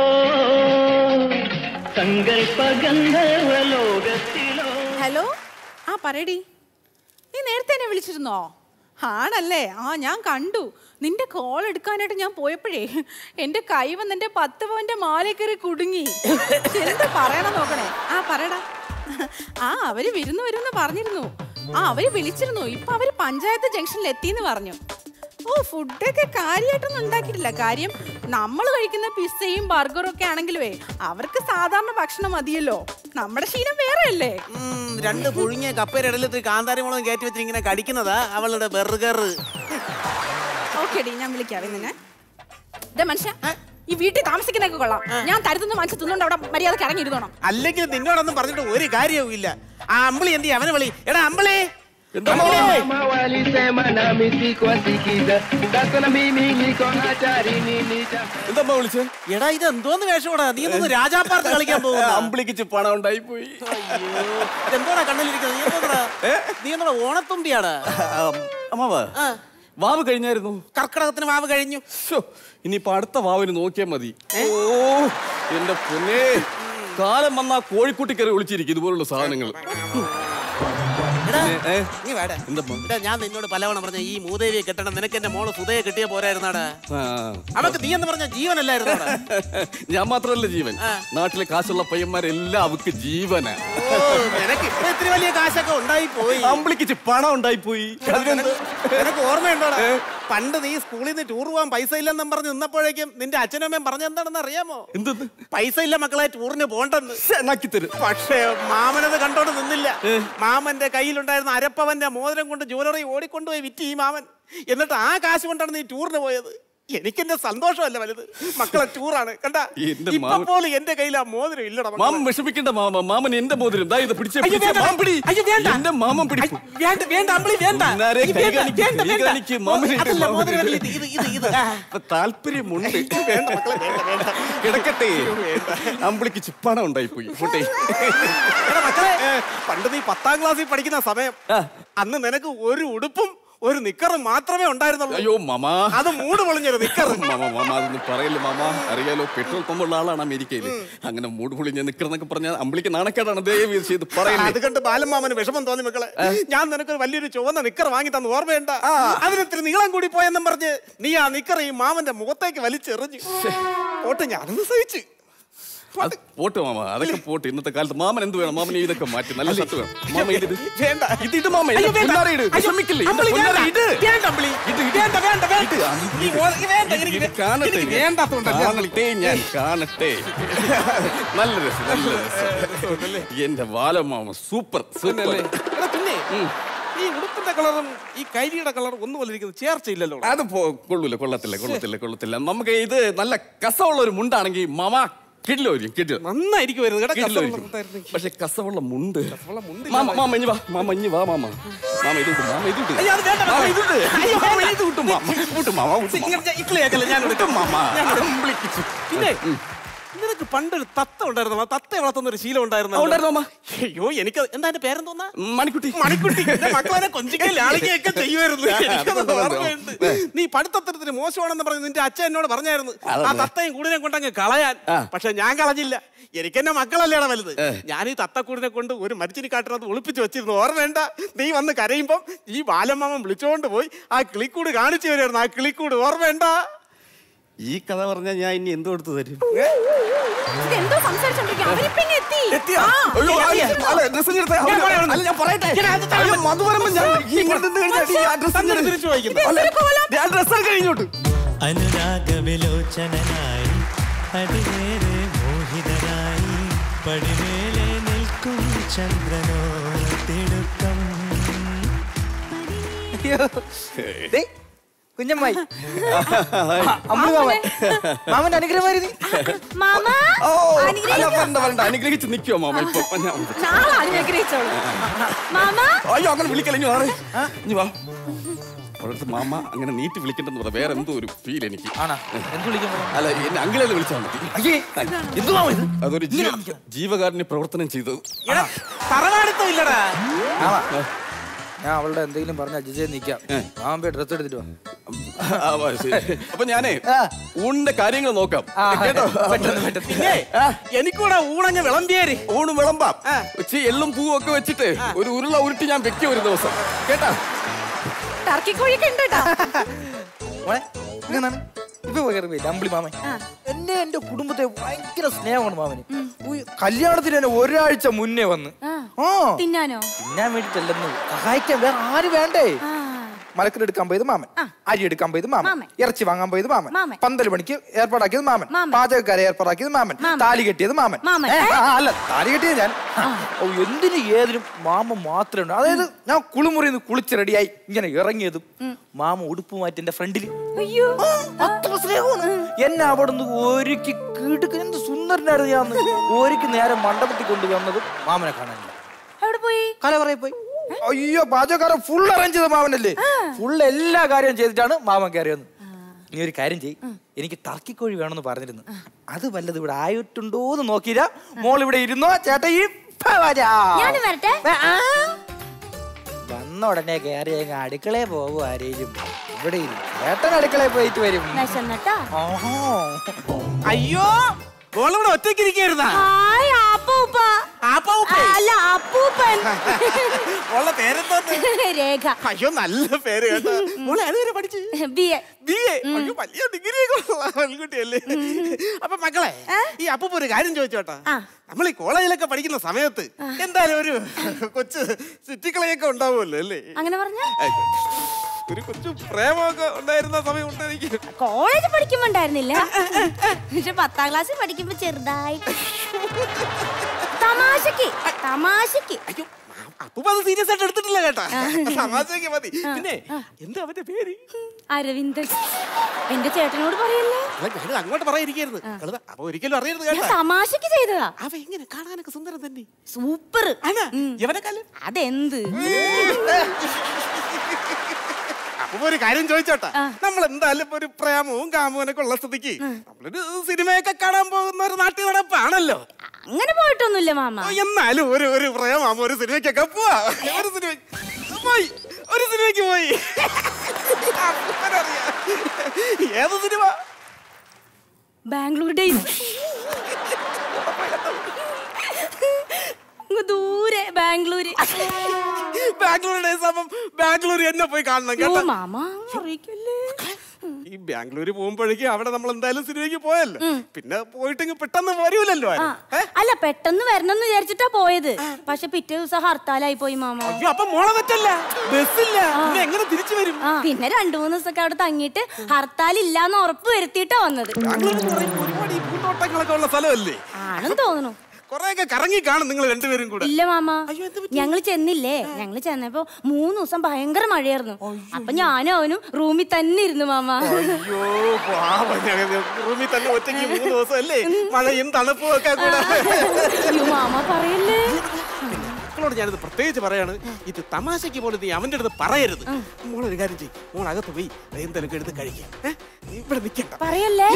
സങ്കൽപ്പ ഗന്ധർവ ലോകത്തിലോ ഹലോ ആ പറയടി നീ നേരത്തെ എന്നെ വിളിച്ചിരുന്നോ ആണല്ലേ ആ ഞാൻ കണ്ടു നിന്റെ കോൾ എടുക്കാനായിട്ട് ഞാൻ പോയപ്പോഴേ എന്റെ കൈ വന്ന് എന്റെ പത്ത് പവന്റെ മാലയിൽ കയറി കുടുങ്ങി എന്ത് പറയണം നോക്കണേ ആ പറയടാ ആ അവര് വിരുന്ന് വരുമെന്ന് പറഞ്ഞിരുന്നു ആ അവര് വിളിച്ചിരുന്നു ഇപ്പൊ അവര് പഞ്ചായത്ത് ജംഗ്ഷനിൽ എത്തിന്ന് പറഞ്ഞു ഓ ഫുഡൊക്കെ കാര്യമായിട്ടൊന്നും ഉണ്ടാക്കിയിട്ടില്ല കാര്യം നമ്മൾ കഴിക്കുന്ന പിസ്സയും ബർഗറും ഒക്കെ ആണെങ്കിലുവേ അവർക്ക് സാധാരണ ഭക്ഷണം മതിയല്ലോ നമ്മുടെ ശീലം വേറെ അല്ലേ ഉം, രണ്ട് പുഴുങ്ങിയ കപ്പയുടെ ഇടയിലിട്ട് കാന്താരി മുളകും കയറ്റി വെച്ച് ഇങ്ങനെ കടിക്കുന്നതാ അവളുടെ ബർഗർ ഓക്കേടി ഞാൻ വിളിക്കാവേ നിന്നെ ദേ മനുഷ്യ ഈ വീട്ടിൽ താമസിക്കുന്നൊക്കെ കൊള്ളാം ഞാൻ തരുത്തുന്ന മനുഷ്യ തിന്നുകൊണ്ട് അവിടെ മര്യാദക്ക് ഇറങ്ങിയിരുന്നോണം അല്ലെങ്കിൽ നിന്നോടൊന്നും പറഞ്ഞിട്ട് ഒരു കാര്യവും ഇല്ല ആ അമ്പിളി എന്തി അവനെ വിളി എടാ അമ്പിളി Mama walisema nami sikuwasikiza, sasa na mimi niko hatarini nita എന്താ വിളിച്ചേ എടാ ഇത് എന്തോന്ന് വേഷമാടാ നീ ഒന്ന് രാജാപ്പാർട്ട് കളിക്കാൻ പോകും അമ്പിളിക്ക് പണം ഉണ്ടായി പോയി എന്തോടാ കണ്ണിലിരിക്കുന്നത് നീ എന്തോടാ നീ എന്നോട് ഓണത്തുമ്പിയാടാ അമ്മാവ വാവ് കഴിഞ്ഞായിരുന്നു കർക്കിടകത്തിന് വാവ് കഴിഞ്ഞു ഇനിയിപ്പൊ അടുത്ത വാവിന് നോക്കിയാൽ മതി ഓ എന്റെ പൊന്നേ കാലം വന്നാ കോഴിക്കുട്ടി കയറി വിളിച്ചിരിക്കും ഇതുപോലുള്ള സാധനങ്ങൾ എടാ, ഏ? നീ വേടാ എന്താ എടാ ഞാൻ നിന്നോട് പലവണ പറഞ്ഞ ഈ മൂദേവിയെ കെട്ടണം നിനക്ക് എന്റെ മോള് സുതയെ കെട്ടിയ പോരായിരുന്നാടാ ആ. അവക്ക് നീ എന്ന് പറഞ്ഞ ജീവനല്ലായിരുന്നു ഞാൻ മാത്രമല്ല ജീവൻ നാട്ടിലെ കാശുള്ള പയ്യന്മാരെല്ലാം അവക്ക് ജീവനാ നിനക്ക് ഇപ്പൊ ഇത്തിരി വലിയ കാശൊക്കെ ഉണ്ടായി പോയി അമ്പിളിക്ക് പണം ഉണ്ടായി പോയി നിനക്ക് നിനക്ക് ഓർമ്മയുണ്ടോടാ പണ്ട് നീ സ്കൂളിൽ നിന്ന് ടൂർ പോകാൻ പൈസ ഇല്ലെന്നും പറഞ്ഞ് നിന്നപ്പോഴേക്കും നിന്റെ അച്ഛനും അമ്മയും പറഞ്ഞ എന്താണെന്ന് അറിയാമോ എന്തെന്ന് പൈസ ഇല്ല മക്കളെ ടൂറിന് പോണ്ടെന്ന് തരും പക്ഷേ മാമനത് കണ്ടോണ്ട് നിന്നില്ല മാമന്റെ കയ്യിലുണ്ടായിരുന്ന അരപ്പവന്റെ മോതിരം കൊണ്ട് ജ്വല്ലറി ഓടിക്കൊണ്ടുപോയി വിറ്റ് ഈ മാമൻ എന്നിട്ട് ആ കാശ് കൊണ്ടാണ് നീ ടൂറിന് പോയത് എനിക്കെന്റെ സന്തോഷമല്ല വലുത് മക്കളെ ടൂറാണ് കണ്ട എന്റെ ഇപ്പൊ മാമൻ- പോലും എന്റെ കയ്യിൽ ആ മോതിരം ഇല്ലടാ മക്കളെ. മാമൻ വിഷമിക്കണ്ട മാമ മാമൻ എന്റെ മോതിരം ദാ ഇത് പിടിച്ചേ അയ്യോ, പിടിച്ചേ. വേണ്ട, മാമൻ പിടി അയ്യോ, വേണ്ട. എന്റെ മാമൻ പിടി വേണ്ട വേണ്ട അമ്പിളി വേണ്ട ഇന്നാരെ ഇത് കൈ വേണ്ട, കാണിക്ക്, വേണ്ട, കൈ വേണ്ട. കാണിക്ക്, മാമനെ അതല്ല, മാമനെ മോതിരം ഇട്. അല്ല, ഇത് ഇത് ഇത് ഇത് ആ. ഇപ്പൊ താല്പര്യമുണ്ട് കിടക്കട്ടെ അമ്പിളിക്ക് ചിപ്പാണ ഉണ്ടായി പോയി പോട്ടെ എടാ മക്കളെ പണ്ട് നീ പത്താം ക്ലാസ്സിൽ പഠിക്കുന്ന സമയം അന്ന് നിനക്ക് ഒരു ഉടുപ്പും ഒരു നിക്കറും മാത്രമേ ഉണ്ടായിരുന്നുള്ളൂ അയ്യോ മാമാ അത് മൂട് പൊളിഞ്ഞൊരു നിക്കർ മാമ മാമ അതൊന്നും പറയല്ലേ മാമ അറിയാലോ പെട്രോൾ പമ്പുള്ള ആളാണ് അമേരിക്കയിൽ അങ്ങനെ മൂട് പൊളിഞ്ഞ നിക്കറെന്നൊക്കെ പറഞ്ഞാൽ അമ്പിളിക്ക് നാണക്കേടാണ് ദയവ് ഇത് ചെയ്ത് പറയല്ലേ അത് കണ്ട് ബാലമാമന് വിഷമം തോന്നി മക്കളെ ഞാൻ നിനക്ക് വലിയൊരു ചുവന്ന നിക്കർ വാങ്ങി തന്നു ഓർമ്മയുണ്ട അതിനിത്തിരി നീളം കൂടി പോയെന്നും പറഞ്ഞ് നീ ആ നിക്കർ ഈ മാമന്റെ മുഖത്തേക്ക് വലിച്ചെറിഞ്ഞു ഓട്ടെ ഞാനത് സഹിച്ചു അത് പോട്ട് മാമ അതൊക്കെ പോട്ട് ഇന്നത്തെ കാലത്ത് മാമൻ എന്ത് വേണം മാമൻ ഇതൊക്കെ മാറ്റി നല്ല ഷർട്ട് വേണം മാമ ഇത് ഇത്. വേണ്ട ഇത് ഇട് മാമ അയ്യോ, എന്റെ വേണ്ട. പൊന്നാര ഇട് അയ്യോ, വിഷമിക്കില്ലേ എന്റെ അമ്പിളി, പൊന്നാര വേണ്ട. ഇട് വേണ്ട, അമ്പിളി. ഇത് ഇത്. വേണ്ട, വേണ്ട, വേണ്ട. ഇത് അമ്പിളി. ഈ മോതിരം വേണ്ട, എനിക്ക് ഇത് കാണട്ടെ എനിക്ക് ഞാൻ. വേണ്ടാത്തോണ്ടല്ലേ. കാണട്ടെ ഞാൻ കാണട്ടെ നല്ല രസം നല്ല രസം എന്റെ ബാലമാമ സൂപ്പർ സൂപ്പർ എടാ, പിന്നെ ഈ ഉടുപ്പിന്റെ കളറും ഈ കൈരിയുടെ കളറും ഒന്നും പോലെ ഇരിക്കുന്നത് ചേർച്ചയില്ലല്ലോ അത് പോ- കൊള്ളൂല കൊള്ളത്തില്ല കൊള്ളത്തില്ല കൊള്ളത്തില്ല നമുക്ക് ഇത് നല്ല കസമുള്ള ഒരു മുണ്ടാണെങ്കിൽ മാമ കിടിലോ കിടിലോ നന്നായിരിക്കും വരുന്നത് കേട്ടോ, കിടിലോ കസവുള്ള മുണ്ടായിരുന്നെങ്കിൽ. പക്ഷെ കസവുള്ള മുണ്ട് മുണ്ട് മാമ മാമ ഇഞ്ഞ് വാ മാമ ഇഞ്ഞ് വാ മാമ മാമ ഇത് ഇട്ട് മാമ ഇത് ഇട്ട് അയ്യോ, അത് വേണ്ട, മാമ വേണ്ട. ഇത് ഇട്ട് അയ്യോ, മാമ വേണ്ട. ഇത് ഇട്ട് മാമ ഇത് ഇട്ട് മാമ ഇത് ഇങ്ങനെ ഞാൻ ഇക്കളിയാക്കല്ലേ, ഞാൻ എടുക്കാം. മാമ ഞാൻ എടുക്കാം. അമ്പിളിക്ക് പിന്നെ നിനക്ക് പണ്ടൊരു തത്ത ഉണ്ടായിരുന്നു ആ തത്ത വളർത്തുന്ന ഒരു ശീലം ഉണ്ടായിരുന്നു ഉണ്ടായിരുന്നു അമ്മ. അയ്യോ എനിക്ക് എന്താ എന്റെ പേരെന്തോന്നാ മണിക്കുട്ടി മണിക്കുട്ടി എന്റെ മക്കളെ കൊഞ്ചിക്കൽ ലാളിക്കുകയൊക്കെ ചെയ്യുമായിരുന്നു എനിക്കത് അതൊന്നും ഓർമ്മയുണ്ട് നീ പഠിത്തത്തിന് മോശമാണെന്ന് പറഞ്ഞ് നിന്റെ അച്ഛൻ എന്നോട് പറഞ്ഞായിരുന്നു ആ അതല്ലേ. തത്തയും കൂടിനെ കൊണ്ടങ്ങ് കളയാൻ പക്ഷെ ഞാൻ കളഞ്ഞില്ല എനിക്ക് എന്നെ മക്കളല്ലേടാ വലുത് ഞാൻ ഈ തത്തക്കൂടിനെ കൊണ്ട് ഒരു മരിച്ചിനി കാട്ടിനകത്ത് ഒളിപ്പിച്ച് വെച്ചിരുന്നു ഓർമ്മ നീ വന്ന് കരയുമ്പം ഈ ബാലമാമൻ വിളിച്ചോണ്ട് പോയി ആ കിളിക്കൂട് കാണിച്ചു വരുമായിരുന്നു ആ കിളിക്കൂട് ഓർമ്മ ഈ കഥ പറഞ്ഞാൽ ഞാൻ ഇനി എന്ത് കൊടുത്തു തരും എന്തോ സംസാരിച്ചോണ്ടിരിക്കുക അവരിപ്പിന്നെ എത്തി എത്തിയോ? ആ, അയ്യോ, എത്തി. അല്ല, അല്ല, dress ഇങ്ങ് എടുത്തേ. ഞാൻ അവര് പറയണം. അല്ല, ഞാൻ പറയട്ടെ. ഞാൻ അത് തരാം. അയ്യോ, മധുവരമ്പൻ ഞാൻ ഇങ്ങോട്ട് നിന്ന് കഴിഞ്ഞാൽ ഈ ആ dress ഇങ്ങ് എടുത്ത് തിരിച്ചു വായിക്കുന്നു. അല്ല, ഞാൻ dress ഒക്കെ കഴിഞ്ഞോട്ട് അനുരാഗവിലോചനായി അതിലേറെ മോഹിതനായി പടിമേലെ നിൽക്കും ചന്ദ്രനോ തിടുക്കം കുഞ്ഞമ്മായി അമ്മ മാമൻ മാമന്റെ അനുഗ്രഹമായിരുന്നു മാമ ഓ, അല്ല, അനുഗ്രഹിക്കോ? വരണ്ട, വരണ്ട. അനുഗ്രഹിച്ച് നിൽക്കുവോ മാമ ഇപ്പൊ ഞാൻ- നാളെ അനുഗ്രഹിച്ചോളൂ മാമ അയ്യോ അങ്ങനെ വിളിക്കല ഇനി വാറേ ഇനി വാ അവിടുത്തെ മാമ അങ്ങനെ നീട്ടി വിളിക്കണ്ടെന്ന് പറയാം വേറെ എന്തോ ഒരു ഫീൽ എനിക്ക് അല്ല എന്നെ അങ്കിളെ വിളിച്ചാൽ മതി അതൊരു ജീവ- ജീവകാരുണ്യ പ്രവർത്തനം ചെയ്തത് തറവാടുത്തം ഇല്ലടാ ഞാൻ അവളുടെ എന്തെങ്കിലും പറഞ്ഞ അജിജയെ നിക്കാം മാമൻ പോയി ഡ്രസ് എടുത്തിട്ട് വാ ആ, വാ, ശരി. അപ്പൊ ഞാനേ ഊണിന്റെ കാര്യങ്ങൾ നോക്കാം കേട്ടോ പിന്നെ എനിക്കൂടെ ഊണങ്ങ് വിളമ്പിയേര് ഊണ് വിളമ്പാം വെച്ച് എള്ളും പൂവും ഒക്കെ വെച്ചിട്ട് ഒരു ഉരുള ഉരുട്ടി ഞാൻ വെക്കും ഒരു ദിവസം കേട്ടാ ടർക്കി കോഴിയൊക്കെ ഉണ്ട് കേട്ടോ മോളെ ഇങ്ങനാണ് ഇപ്പൊ കയറി അമ്പിളി മാമൻ എന്നെ എന്റെ കുടുംബത്തെ ഭയങ്കര സ്നേഹമാണ് മാമന് ഉയ്, കല്യാണത്തിന് തന്നെ ഒരാഴ്ച മുന്നേ വന്ന് ആ തിന്നാനോ തിന്നാൻ വേണ്ടിട്ടല്ലെന്ന് സഹായിക്കാൻ വേറെ ആര് വേണ്ടേ മലക്കറി എടുക്കാൻ പോയത് മാമൻ അരി എടുക്കാൻ പോയത് മാമൻ മാമൻ. ഇറച്ചി വാങ്ങാൻ പോയത് മാമൻ മാമൻ. പന്തൽ പണിക്ക് ഏർപ്പാടാക്കിയത് മാമൻ മാമൻ. പാചകക്കാരെ ഏർപ്പാടാക്കിയത് മാമൻ മാമൻ. താലി കെട്ടിയത് മാമൻ മാമൻ. ഏ, ആ, അല്ല താലി കെട്ടിയത് ഞാൻ ഓ എന്തിനും ഏതിനും മാമ മാത്രമേ ഉണ്ട് അതായത് ഞാൻ കുളിമുറിയിൽ നിന്ന് കുളിച്ച് റെഡിയായി ഇങ്ങനെ ഇറങ്ങിയതും മാമ ഉടുപ്പ് മാറ്റി എന്റെ ഫ്രണ്ടിൽ അയ്യോ അത്ര സ്നേഹമാണ് എന്നെ അവിടെ നിന്ന് ഒരുക്കി കിടുക്ക എന്ത് സുന്ദരനായിരുന്നു ഞാൻ അന്ന്. ഒരുക്കി നേരെ മണ്ഡപത്തിൽ കൊണ്ടുവന്നത് മാമനെ കാണാനില്ല എവിടെ പോയി കലവറയിൽ പോയി അയ്യോ പാചകക്കാരൻ ഫുൾ അറേഞ്ച് ചെയ്ത മാമനല്ലേ ഫുൾ എല്ലാ കാര്യവും ചെയ്തിട്ടാണ് മാമൻ കയറിയെന്ന് നീ ഒരു കാര്യം ചെയ് എനിക്ക് ടർക്കിക്കോഴി വേണമെന്ന് പറഞ്ഞിരുന്നു അത് വല്ലത് ഇവിടെ ആയിട്ടുണ്ടോ എന്ന് നോക്കിയില്ല മോൾ ഇവിടെ ഇരുന്നോ ചേട്ടാ ഇപ്പൊ വരാം. ഞാനും വരട്ടെ വന്ന ഉടനെ കയറി അങ്ങ് അടുക്കളയിൽ പോകും ആരേലും ഇവിടെ ഇരി. ചേട്ടൻ അടുക്കളയിൽ പോയിട്ട് വരും വിശന്നട്ടാ ആഹാ. അയ്യോ മോളിവിടെ ഒറ്റയ്ക്ക് ഇരിക്കായിരുന്നാ ഹായ് ആപ്പൂപ്പ ആപ്പാവുപ്പേ? അല്ല അപ്പൂപ്പൻ മോളുടെ പേരെന്തോന്ന് രേഖ അയ്യോ നല്ല പേര് കേട്ടോ മോളെ അത് വരെ പഠിച്ചു ബി എ ബി എ അയ്യോ വലിയ ഡിഗ്രി പെൺകുട്ടിയല്ലേ അപ്പൊ മക്കളെ ഈ അപ്പൂപ്പ ഒരു കാര്യം ചോദിച്ചോട്ടാ നമ്മൾ ഈ കോളേജിലൊക്കെ പഠിക്കുന്ന സമയത്ത് എന്തായാലും ഒരു കൊച്ചു ചുറ്റിക്കളയൊക്കെ ഉണ്ടാവുമല്ലോ അല്ലേ അങ്ങനെ പറഞ്ഞ ഒരു കൊച്ചു പ്രേമമൊക്കെ ഉണ്ടായിരുന്ന സമയം ഉണ്ടായിരിക്കും കോളേജ് പഠിക്കുമ്പോ ഉണ്ടായിരുന്നില്ല പക്ഷെ പത്താം ക്ലാസ്സിൽ പഠിക്കുമ്പോ ചെറുതായിട്ട് തമാശക്ക് തമാശക്ക് അപ്പൊ അത് സീരിയസ് ആയിട്ട് എടുത്തിട്ടില്ല കേട്ടാ തമാശയ്ക്ക് മതി പിന്നെ എന്താ അവന്റെ പേര് അരവിന്ദൻ എന്റെ ചേട്ടനോട് പറയല്ലേ അല്ല, ഞാനിത് അങ്ങോട്ട് പറയാതിരിക്കരുത് കഴുത, അപ്പൊ ഒരിക്കലും അറിയരുത് ഞാൻ കേട്ടാ തമാശക്ക് ചെയ്തതാ അവ എങ്ങനെ കാണാനൊക്കെ സുന്ദരം തന്നെ സൂപ്പർ എവനെക്കാളും അതെന്ത് അപ്പൊ ഒരു കാര്യം ചോദിച്ചോട്ടാ നമ്മൾ എന്തായാലും ഇപ്പൊ ഒരു പ്രേമവും കാമവും ഉള്ള സ്ഥിതിക്ക് നമ്മളൊരു സിനിമയൊക്കെ കാണാൻ പോകുന്ന ഒരു നാട്ടിൽ നടപ്പാണല്ലോ അങ്ങനെ പോയിട്ടൊന്നുമില്ല മാമ എന്നാലും ഒരു ഒരു പ്രേമാകുമ്പോ ഒരു സിനിമയ്ക്കൊക്കെ പോവാ ഒരു സിനിമ പോയി ഒരു സിനിമയ്ക്ക് പോയി അപ്പനറിയാം. ഏത് സിനിമ ബാംഗ്ലൂർ ഡേയ്സ് അങ്ങ് ദൂരെ ബാംഗ്ലൂര് ബാംഗ്ലൂർ ഡേയ്സ് അപ്പം ബാംഗ്ലൂർ എന്നെ പോയി കാണണം യ്യോ, കേട്ടോ മാമ അറിയിക്കല്ലേ ഈ ബാംഗ്ലൂർ പോകുമ്പോഴേക്കും അവിടെ നമ്മൾ എന്തായാലും സിനിമയ്ക്ക് പോയല്ലോ പിന്നെ പോയിട്ടെങ്കിൽ പെട്ടെന്ന് വരൂലല്ലോ ആരും. അല്ല പെട്ടെന്ന് വരണമെന്ന് വിചാരിച്ചിട്ടാ പോയത് പക്ഷെ പിറ്റേ ദിവസം ഹർത്താലായി പോയി മാമ അയ്യോ അപ്പൊ മോളെ തെറ്റല്ല ബസ്സില്ല പിന്നെ എങ്ങനെ തിരിച്ചു വരും ആ, പിന്നെ രണ്ടു മൂന്ന് ദിവസമൊക്കെ അവിടെ തങ്ങിയിട്ട് ഹർത്താൽ ഇല്ലാന്ന് ഉറപ്പ് വരുത്തിയിട്ടാ വന്നത് ഒരുപാട് ഈ പൂന്തോട്ടങ്ങളൊക്കെ ഉള്ള സ്ഥലമല്ലേ ആണെന്ന് തോന്നുന്നു കൊറേയൊക്കെ കറങ്ങി കാണും നിങ്ങൾ രണ്ടുപേരും കൂടെ ഇല്ല മാമ ഞങ്ങൾ ചെന്നില്ലേ ഞങ്ങൾ ചെന്നപ്പോ മൂന്ന് ദിവസം ഭയങ്കര മഴയായിരുന്നു അപ്പൊ ഞാനും അവനും റൂമിൽ തന്നെ ഇരുന്നു മാമ അയ്യോ പാവം ഞങ്ങൾ റൂമിൽ തന്നെ ഒറ്റയ്ക്ക് മൂന്ന് ദിവസം അല്ലേ മഴയും തണുപ്പും ഒക്കെ കൂടെ അയ്യോ, മാമ പറയല്ലേ മക്കളോട് ഞാനിത് പ്രത്യേകിച്ച് പറയാണ് ഇത് തമാശയ്ക്ക് പോലും നീ അവന്റെ അടുത്ത് പറയരുത് മോളൊരു കാര്യം ചെയ്യും മോൾ അകത്ത് പോയി എന്തെങ്കിലും എടുത്ത് കഴിക്കാം ഏ? നീ ഇവിടെ നിൽക്കണ്ട പറയല്ലേ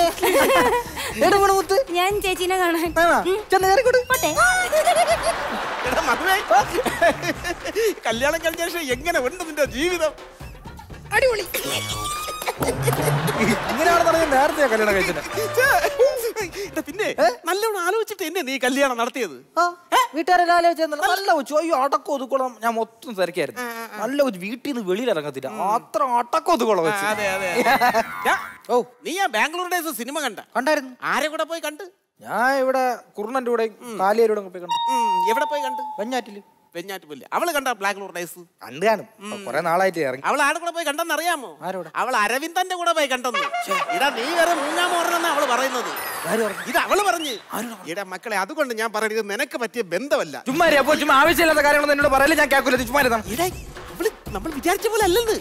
ഇല്ല, ഞാൻ ചേച്ചീനെ കാണാൻ പോട്ടെ. എടാ മധുവേ കല്യാണം കഴിഞ്ഞ ശേഷം എങ്ങനെ ഉണ്ട് നിന്റെ ജീവിതം അടിപൊളി ഇങ്ങനെയാണെന്ന് പറഞ്ഞാൽ നേരത്തെ കല്യാണം കഴിച്ചത് എടാ, പിന്നെ നല്ലോണം ആലോചിച്ചിട്ട് എന്നെ നീ കല്യാണം നടത്തിയത് വീട്ടുകാരെല്ലാം ആലോചിച്ചത് നല്ല കൊച്ചു അയ്യോ അടക്കം ഒതുക്കോളം ഞാൻ മൊത്തം തിരക്കായിരുന്നു നല്ല കൊച്ചു വീട്ടിൽ നിന്ന് വെളിയിൽ ഇറങ്ങത്തില്ല അത്ര അടക്കം ഒതുക്കോളം വെച്ച് അതെ അതെ ഓ നീ ആ ബാംഗ്ലൂർ ഡേയ്സ് സിനിമ കണ്ട കണ്ടായിരുന്നു ആരെ കൂടെ പോയി കണ്ട് ഞാൻ ഇവിടെ കുറുണന്റെ കൂടെ കാലിയാരുടെ കൂടെ പോയി കണ്ടു ഉം, എവിടെ പോയി കണ്ട് വെഞ്ഞാറ്റില് വെഞ്ഞാറ്റുപുല്ല് അവള് കണ്ട ബാംഗ്ലൂർ ഡേയ്സ് കണ്ടു കാണും കുറെ നാളായിട്ട് ഇറങ്ങി അവൾ ആരുടെ കൂടെ പോയി കണ്ടെന്ന് അറിയാമോ അവൾ അരവിന്ദന്റെ കൂടെ പോയി കണ്ടെന്ന് ഇടാ നീ വേറെ മൂന്നാം ഓർണെന്നാ അവള് പറയുന്നത് ഇത് അവള് പറഞ്ഞു ഇടാ മക്കളെ അതുകൊണ്ട് ഞാൻ പറയുന്നത് ഇത് നിനക്ക് പറ്റിയ ബന്ധമല്ല ചുമ്മാ ഇരി, അപ്പൊ ചുമ്മാ ആവശ്യമില്ലാത്ത കാര്യങ്ങളൊന്നും എന്നോട് പറയല്ലേ ഞാൻ കേൾക്കൂല ചുമ്മാ ഇരുന്നാ. നമ്മൾ വിചാരിച്ച പോലെ അല്ലെന്ന്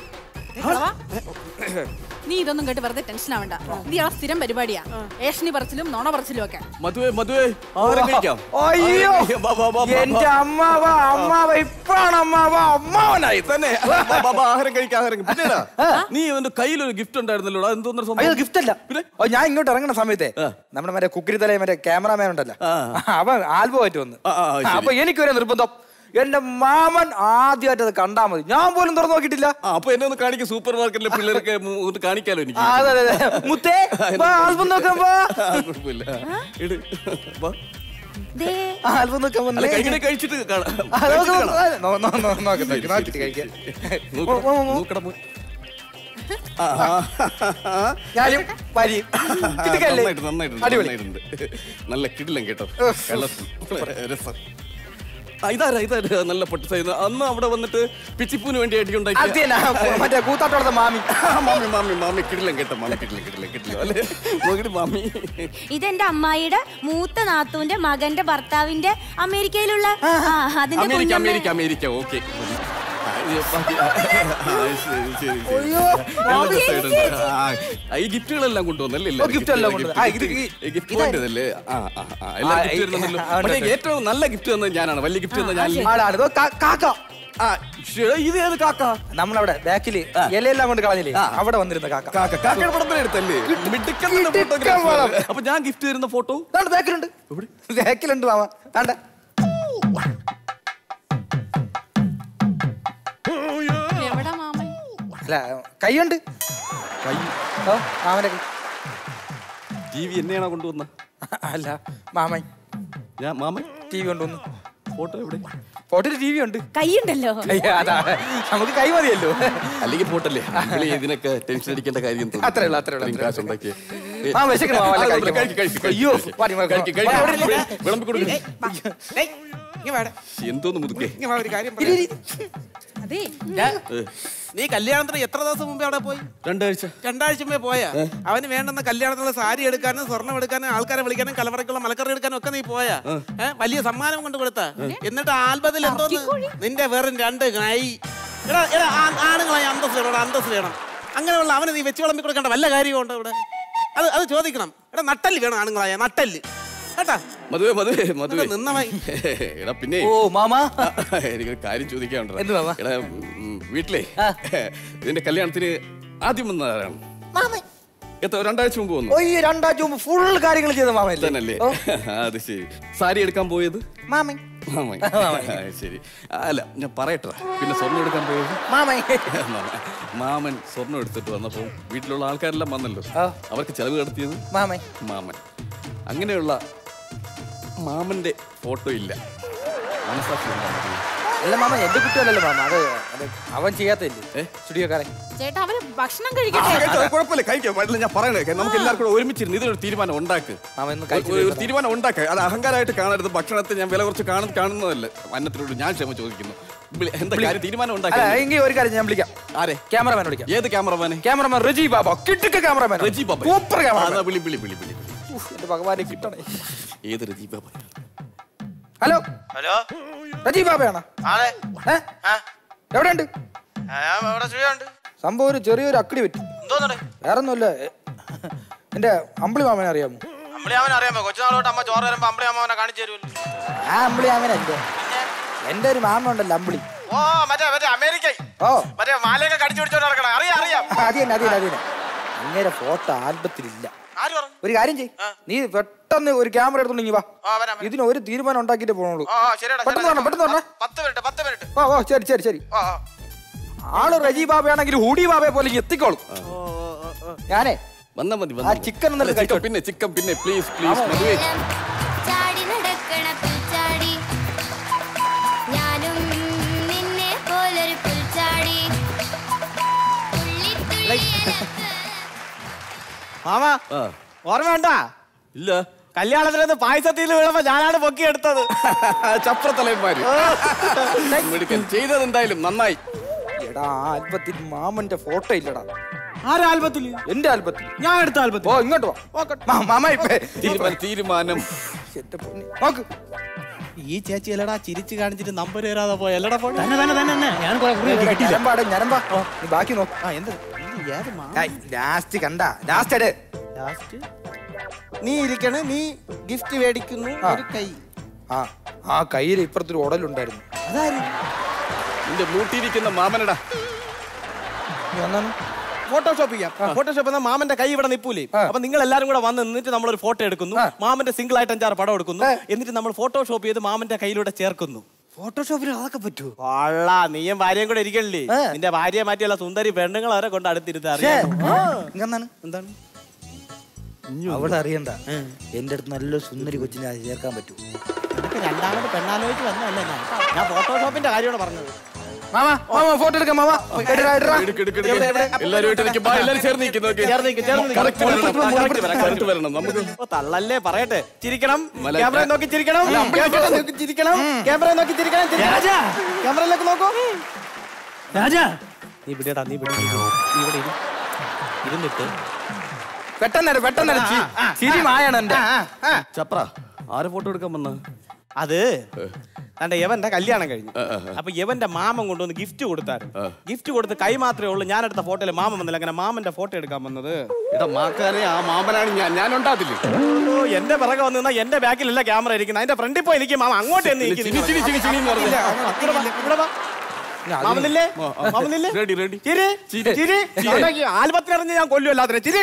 നീ ഇതൊന്നും കേട്ട് വെറുതെ ടെൻഷൻ ആവണ്ട ഇത് ഇയാളെ സ്ഥിരം പരിപാടിയാ ഏഷണി പറച്ചിലും നോണ പറച്ചിലും ഒക്കെ മധുവേ മധുവേ ആഹാരം കഴിക്കാം അയ്യോ വാ, വാ, വാ, വാ, എന്റെ വാ. അമ്മാവ അമ്മാവ ഇപ്പാണ് അമ്മാവ അമ്മാവനായി തന്നെ വാ, വാ, വാ, ആഹാരം കഴിക്കാം ആഹാരം കഴിക്കാം. പിന്നെടാ നീ അവന്റെ കയ്യിൽ ഒരു ഗിഫ്റ്റ് ഉണ്ടായിരുന്നല്ലോ അത് എന്തോന്നൊരു അയ്യോ സംഭവം ഗിഫ്റ്റ് അല്ല ഓ, ഞാൻ ഇങ്ങോട്ട് ഇറങ്ങുന്ന സമയത്തെ നമ്മുടെ മറ്റേ കുക്കിരി തലയും മറ്റേ ക്യാമറാമാൻ ഉണ്ടല്ലോ അവൻ ആൽബം ആയിട്ട് വന്ന് ശരി. അപ്പൊ എനിക്കൊരു നിർബന്ധം എന്റെ മാമൻ ആദ്യമായിട്ട് അത് കണ്ടാ മതി ഞാൻ പോലും തുറന്നു നോക്കിയിട്ടില്ല ആ, അപ്പൊ എന്നെ ഒന്ന് കാണിക്കും സൂപ്പർ മാർക്കറ്റിലെ പിള്ളേർക്ക് മു- ഒന്ന് കാണിക്കാലോ എനിക്ക് ആ, അതെ അതെ അതെ. മുത്തേ വാ, ആൽബം നോക്കാം വാ. ആ, കുഴപ്പമില്ല ഇട്. വാ. ദേ, ആൽബം നോക്കാൻ അല്ല, വന്നേ. കഴിക്കണേ കഴിച്ചിട്ട് കാണാം ആ, നോക്ക്, കഴിച്ചിട്ട് നോക്ക്. കാണാം. നോ- നോ- നോ- നോക്ക്, നോക്ക്, നോക്കിയിട്ട് കഴിക്കാം. നോക്കടാ, നോക്കടാ മോൻ. ആ, ആ. ഞാനും വരിയും. കിടുക്കല്ലേ? നന്നായിട്ട്, നന്നായിട്ടുണ്ട്, അടിപൊളി. നന്നായിട്ടുണ്ട്. നല്ല കിടിലം കേട്ടോ കളർഫുൾ രസം ആ, ഇതാരാ ഇതാരാ നല്ല പൊട്ടി സൈസ് അന്ന് അവിടെ വന്നിട്ട് പിച്ചിപ്പൂന് വേണ്ടി അത് തന്നെ, മറ്റേ കൂത്താട്ടോളത്തെ മാമി മാമി മാമി മാമി കിടിലം കേട്ടോ മാമി കിടിലം കിടിലം കിടിലം അല്ലേ നോക്കിട്ട് മാമി ഇതെന്റെ അമ്മായിയുടെ മൂത്ത നാത്തൂന്റെ മകന്റെ ഭർത്താവിന്റെ അമേരിക്കയിലുള്ള ആ, അതിന്റെ അമേരിക്ക കുഞ്ഞമ്മ. അമേരിക്ക അമേരിക്ക ഓക്കെ ഈ ഗിഫ്റ്റുകളെല്ലാം കൊണ്ടുവന്നല്ലേ ഓ, gift എല്ലാം കൊണ്ടുവന്നു. ആ, ഇത് ഈ- ഗിഫ്റ്റ് ഇതാ- പോയിന്റതല്ലേ ആ ആ ആ എല്ലാം ആ, ഗിഫ്റ്റ് ഈ- വരുന്നല്ലോ ആ, ഉണ്ട്, പക്ഷേ ഉണ്ട്. ഏറ്റവും നല്ല ഗിഫ്റ്റ് തന്നത് ഞാനാണ് വലിയ ഗിഫ്റ്റ് തന്നത് ഞാൻ ആളാണ് ഇതോ കാ- കാക്ക ആ ശ്ശേ, ഇത് ഏത് കാക്ക നമ്മളവിടെ ബാക്കില് ഇലയെല്ലാം കൊണ്ട് കളഞ്ഞില്ലേ അവിടെ വന്നിരുന്ന കാക്ക കാക്ക കാക്കയുടെ പടം തന്നെ എടുത്തല്ലേ മിടുക്കൻ ഫോട്ടോഗ്രാഫർ അപ്പൊ ഞാൻ ഗിഫ്റ്റ് തരുന്ന ഫോട്ടോ ദാണ്ട് ബാക്കിലുണ്ട് ബാക്കിലുണ്ട് മാമ താണ്ട എവിടാ മാമൻ അല്ല കൈയുണ്ട് കൈ ഓ മാമന്റെ കൈ ടി വി എന്നെയാണോ കൊണ്ടുവന്ന അല്ല മാമൻ ഞാൻ മാമൻ ടി വി കൊണ്ടുവന്നു ഫോട്ടോ എവിടെ ഫോട്ടോയിൽ ടി വി ഉണ്ട് കൈയുണ്ടല്ലോ അയ്യ, അതാ നമുക്ക് കൈ മതിയല്ലോ അല്ലെങ്കിൽ പോട്ടല്ലേ നിങ്ങൾ ഇതിനൊക്കെ ടെൻഷൻ അടിക്കേണ്ട കാര്യം തോന്നുന്നു. അത്രേ ഉള്ളൂ, അത്രേ ഉള്ളൂ, ഇത്രയും അത്രേ കാശ് ഉണ്ടാക്കിയേ. ആ, വിശക്കണു, മാമ, അല്ല, ആ, കഴിക്ക്, കഴിക്ക്, കഴിക്ക്, കഴിക്ക്, അയ്യോ, കഴിക്ക്. വാടി, വാടി, കഴിക്ക്, വാടി, കഴിക്ക്. വാടി, വാടി. വിളമ്പി കൊടുക്ക്. ഏയ്, ഇങ്ങ് വാടാ. എന്തോന്ന് മുതുക്കേ ഇങ്ങ് വാ, ഒരു കാര്യം ഇരി, പറയാം. ഇരി. അതെ ഏ, നീ കല്യാണത്തിന് എത്ര ദിവസം മുമ്പേ അവിടെ പോയി രണ്ടാഴ്ച രണ്ടാഴ്ച മുമ്പേ പോയാ അവന് വേണ്ടുന്ന കല്യാണത്തിനുള്ള സാരി എടുക്കാനും സ്വർണം എടുക്കാനും ആൾക്കാരെ വിളിക്കാനും കലവറയ്ക്കുള്ള മലക്കറി എടുക്കാനും ഒക്കെ നീ പോയാ ഏ? വലിയ സമ്മാനം കൊണ്ട് കൊടുത്ത എന്നിട്ട് ആൽബത്തിൽ എന്തോന്ന് നിന്റെ വെറും രണ്ട് കൈ എടാ എടാ ആ- ആണുങ്ങളായി അന്തസ് വേണം അന്തസ് വേണം അങ്ങനെയുള്ള അവന് നീ വെച്ച് വിളമ്പി കൊടുക്കേണ്ട വല്ല കാര്യമുണ്ടോ ഇവിടെ അത് അത് ചോദിക്കണം എടാ നട്ടല് വേണം ആണുങ്ങളായ നട്ടല് കേട്ടാ മധുവേ മധുവേ മധുവേ നിന്നമായി എടാ പിന്നെ ഓ മാമാ എനിക്കൊരു കാര്യം ചോദിക്കാനുണ്ട് എന്ത് മാമാ? എടാ ഉം, വീട്ടിലെ ഇതിന്റെ കല്യാണത്തിന് ആദ്യം വന്നതാരാണ് എത്ര രണ്ടാഴ്ച മുമ്പ് വന്നു ഓ ഈ രണ്ടാഴ്ച മുമ്പ് ഫുൾ കാര്യങ്ങൾ ചെയ്ത മാമല്ലേ തന്നല്ലേ അത് ശരി സാരി എടുക്കാൻ പോയത് മാമൻ മാമൻ ആ, ശരി അല്ല ഞാൻ പറയട്ടെ പിന്നെ സ്വർണ്ണം എടുക്കാൻ പോയത് മാമൻ മാമൻ. മാമൻ സ്വർണ്ണം എടുത്തിട്ട് വന്നപ്പോൾ വീട്ടിലുള്ള ആൾക്കാരെല്ലാം വന്നല്ലോ അവർക്ക് ചെലവ് നടത്തിയത് മാമൻ മാമൻ അങ്ങനെയുള്ള മാമന്റെ ഫോട്ടോ ഇല്ല മനസ്സാക്ഷി ഉണ്ടാകും അല്ല മാമ എന്റെ കുട്ടിയല്ലല്ലോ മാമ അത് അത് അവൻ ചെയ്യാത്തല്ലേ സ്റ്റുഡിയോക്കാരൻ ചേട്ടാ അവര് ഭക്ഷണം ആ, കഴിക്കട്ടെ കഴിച്ചോ, കുഴപ്പമില്ല കഴിക്കാം അതിൽ ഞാൻ പറയണേ നമുക്ക് എല്ലാവർക്കും കൂടെ ഒരുമിച്ചിരുന്ന് ഇതിനൊരു തീരുമാനം ഉണ്ടാക്ക് ഒരു- ഒരു തീരുമാനം ഉണ്ടാക്കുക അത് അഹങ്കാരമായിട്ട് കാണരുത് ഭക്ഷണത്തെ ഞാൻ വില കുറച്ച് കാണുന്ന കാണുന്നതല്ല അന്നത്തിനോട് ഞാൻ ക്ഷമ ചോദിക്കുന്നു വിളി- എന്താ കാര്യം തീരുമാനം അല്ല ഉണ്ടാക്കുക എങ്കിൽ ഒരു കാര്യം ഞാൻ വിളിക്കാം ആരെ ക്യാമറമാൻ വിളിക്കാം ഏത് ക്യാമറമാനെ ക്യാമറമാൻ റജി ബാബ കിട്ടുക cameraman Reji Baba super camera വിളി വിളി വിളി വിളി എന്റെ ഭഗവാനെ കിട്ടണേ ഏത് റജി ബാബ ഹലോ ഹലോ റജി ബാബയാണോ ആളെ ഏ? എവിടെയുണ്ട് ഞാൻ ഇവിടെ ചെയ്യാണ്ട് സംഭവം ഒരു ചെറിയൊരു അക്കടി പറ്റി എന്തോന്നടേ വേറെ ഒന്നുമില്ല എന്റെ അമ്പിളി മാമനെ അറിയാമോ അമ്പളി അവൻ അറിയാമോ കൊച്ചുനാളോട്ട് അമ്മ ചോറ് വരുമ്പോ അമ്പളി അമ്മ അവനെ കാണിച്ചു തരുമല്ലോ ആ അമ്പിളി അങ്ങനെ എന്റെ എന്റെ ഒരു മാമ ഉണ്ടല്ലോ അമ്പിളി ഓ മറ്റേ മറ്റേ അമേരിക്ക ഓ മറ്റേ മാലയൊക്കെ കടിച്ചു പിടിച്ചോണ്ട് നടക്കണം അറിയാം അറിയാം അത് തന്നെ അത് തന്നെ അത് തന്നെ അങ്ങേരെ ഫോട്ടോ ആൽബത്തിലില്ല ആര് പറഞ്ഞു ഒരു കാര്യം ചെയ് നീ പെട്ടെന്ന് ഒരു ക്യാമറ എടുത്തോണ്ടെങ്കി വാ ആ വരാം ഇതിന് ഒരു തീരുമാനം ഉണ്ടാക്കിയിട്ട് പോണുള്ളൂ ആ ശരിയടാ പെട്ടെന്ന് പറഞ്ഞ പെട്ടെന്ന് പറഞ്ഞ പത്ത് മിനിറ്റ് പത്ത് മിനിറ്റ് ഓ ഓ ശരി ശരി ശരി ആ ആ. ആള് റജി ബാബയാണെങ്കിൽ ഹൂഡി ബാബയെ പോലെ ഇങ്ങ് എത്തിക്കോളും ഞാനേ വന്നാ മതി ആ ചിക്കൻ അല്ല, ചിക്കൻ പിന്നെ ചിക്കൻ പിന്നെ പ്ലീസ് പ്ലീസ് മധുവേ ചാടി നടക്കണ പുൽച്ചാടി ഞാനും നിന്നെ പോലൊരു പുൽച്ചാടി മാമാ ഓർമ്മ വേണ്ട ഇല്ല കല്യാണത്തിനകത്ത് പായസത്തിൽ വീണപ്പോ ഞാനാണ് പൊക്കിയെടുത്തത് ചപ്രത്തലയന്മാര് മിടുക്കൻ. ചെയ്തത് എന്തായാലും നന്നായി എടാ ആ ആൽബത്തിൽ മാമന്റെ ഫോട്ടോ ഇല്ലടാ ആരാ ആൽബത്തിൽ എന്റെ ആൽബത്തിൽ ഞാൻ എടുത്ത ആൽബത്തിൽ ഓ ഇങ്ങോട്ട് വാ മാ- മാമ ഇപ്പേ തീരുമാനം തീരുമാനം നോക്ക് ഈ ചേച്ചി അല്ലടാ ചിരിച്ചു കാണിച്ചിട്ട് നമ്പർ തരാതെ പോയ അല്ലടാ പോയി ഞാൻ ഞരമ്പാടെ ഞരമ്പാ നീ ബാക്കി നോക്ക് ആ എന്ത് ലാസ്റ്റ് കണ്ട ലാസ്റ്റ് എട് ലാസ്റ്റ് നീ ഇരിക്കണ നീ ഗിഫ്റ്റ് മേടിക്കുന്നു ആ. ഒരു കൈ ആ ആ കയ്യിൽ ഇപ്പുറത്തൊരു ഉടലുണ്ടായിരുന്നു അതാര് നിന്റെ മൂട്ടിയിരിക്കുന്ന മാമനടാ നീ വന്നാണ് ഫോട്ടോഷോപ്പ് ചെയ്യാം ഫോട്ടോഷോപ്പ് എന്നാൽ മാമന്റെ കൈ ഇവിടെ നിൽപ്പൂലേ അപ്പൊ നിങ്ങൾ എല്ലാരും കൂടെ വന്ന് നിന്നിട്ട് നമ്മളൊരു ഫോട്ടോ എടുക്കുന്നു മാമന്റെ സിംഗിൾ ആയിട്ട് അഞ്ചാറ് പടം എടുക്കുന്നു എന്നിട്ട് നമ്മൾ ഫോട്ടോഷോപ്പ് ചെയ്ത് മാമന്റെ കൈയിലൂടെ ചേർക്കുന്നു ഫോട്ടോഷോപ്പിൽ അതൊക്കെ പറ്റുമോ കൊള്ളാ നീയും ഭാര്യയും കൂടെ ഇരിക്കണില്ലേ നിന്റെ ഭാര്യയെ മാറ്റിയുള്ള സുന്ദരി പെണ്ണുങ്ങൾ അവരെ കൊണ്ട് അടുത്തിരുത്ത് അറിയാം എന്താണ് എന്താണ് അവളെ അറിയണ്ട എന്റെ അടുത്ത് നല്ല സുന്ദരി കൊച്ചിനെ അത് ചേർക്കാൻ പറ്റൂ രണ്ടാമത് പെണ്ണാലോചിച്ച് വന്നല്ലേ ഞാൻ ഞാൻ ഫോട്ടോഷോപ്പിന്റെ കാര്യമാണ് പറഞ്ഞത് മാമ മാമ ഫോട്ടോ എടുക്കാം മാമ എടുടാ എടുടാ എടുക്ക്, എടുക്ക്, എടുക്ക്. എല്ലാവരുമായിട്ട് നിൽക്കും. ബാ, എല്ലാവരും ചേർന്ന് നിൽക്ക്, നോക്ക്. ചേർന്ന് നിൽക്ക്, ചേർന്ന് നിൽക്ക്. Correct വരണം, correct വരണം, correct വരണം. നമുക്ക് ഓ, തള്ളല്ലേ പറയട്ടെ ചിരിക്കണം മല- ക്യാമറ നോക്കി ചിരിക്കണം അല്ല, അമ്പലം ക്യാമറ നോക്കി ചിരിക്കണം ക്യാമറ നോക്കി ചിരിക്കണം രാജാ. ക്യാമറയിലേക്ക് നോക്കൂ രാജാ നീ പിടിയടാ നീ പിടി നീ ഇവിടെ ഇരി. ഇരുന്നിട്ട് പെട്ടെന്ന് പെട്ടെന്ന് ചിരി മായാണ് എന്റെ ചപ്ര ആരെ ഫോട്ടോ എടുക്കാൻ വന്ന അത് കണ്ട യവന്റെ കല്യാണം കഴിഞ്ഞു അപ്പൊ യവന്റെ മാമൻ കൊണ്ടുവന്ന് ഗിഫ്റ്റ് കൊടുത്തായിരുന്നു ഗിഫ്റ്റ് കൊടുത്ത് കൈ മാത്രമേ ഉള്ളൂ ഞാൻ എടുത്ത ഫോട്ടോയിൽ മാമൻ വന്നില്ല അങ്ങനെ മാമന്റെ ഫോട്ടോ എടുക്കാൻ വന്നത് എടാ മാക്കാരെ ആ മാമനാണ് ഞാൻ ഞാൻ ഉണ്ടാകത്തില്ലേ ഓ, എന്റെ പിറകെ വന്ന് നിന്നാ എന്റെ ബാക്കിലല്ല ക്യാമറ ഇരിക്കുന്നത് അതിന്റെ ഫ്രണ്ടിൽ പോയി എനിക്ക് മാമ അങ്ങോട്ട് എന്ന് ചിനി, ചിനി, ചിനി, ചിനി, ചിനി എന്ന് പറഞ്ഞു. ഇല്ല, ഇവിടെ വാ, ഇവിടെ വാ. മാമനില്ലേ മാമനില്ലേ റെഡി റെഡി ചിരി ചിരി. ചിരി ചിരി. ആൽബത്തിനെറിഞ്ഞ് ഞാൻ കൊല്ലു അല്ലാതെ ചിരി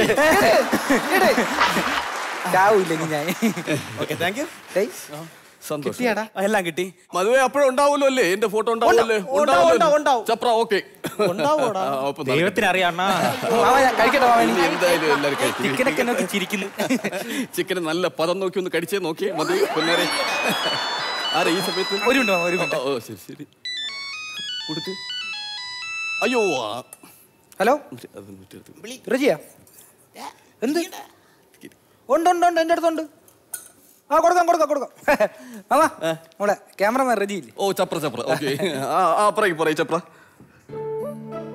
ചാവൂല്ലെങ്കിൽ ഞാൻ ഓക്കെ താങ്ക് യു സന്തോഷം കിട്ടിയാടാ എല്ലാം കിട്ടി മധുവെ അപ്പോഴും ഉണ്ടാവുമല്ലോ അല്ലേ എന്റെ ഫോട്ടോ ഉണ്ടാവുമല്ലേ ഉണ്ടാവും, ഉണ്ടാവും, ഉണ്ടാവും. ചപ്ര ഓക്കെ ഉണ്ടാവോടാ ദൈവത്തിന് അറിയാണ്ണാ മാമ ഞാൻ കഴിക്കട്ടെ മാമ എനിക്ക് എന്തായാലും എല്ലാവരും കഴിക്കും ചിക്കനൊക്കെ നോക്കി ചിരിക്കുന്നു ചിക്കന് നല്ല പദം നോക്കി ഒന്ന് കടിച്ചേ നോക്കിയേ മതി പൊന്നേരെ ആരാ ഈ സമയത്ത് ഒരു മിനിറ്റ് മാമ, ഒരു മിനിറ്റ് ഓ ശരി ശരി കൊടുക്ക് അയ്യോ ആ. ഹലോ അത് മറ്റേത്. റജിയാ എന്ത് ഉണ്ട് ഉണ്ട് ഉണ്ട് എൻ്റെ അടുത്തുണ്ട് ആ കൊടുക്കാം കൊടുക്കാം കൊടുക്കാം മാമ നമ്മളെ ക്യാമറമാൻ റജി ഇല്ലേ ഓ ചപ്ര ചപ്ര ഓക്കെ ആ ആ പറയും പറയും ചപ്ര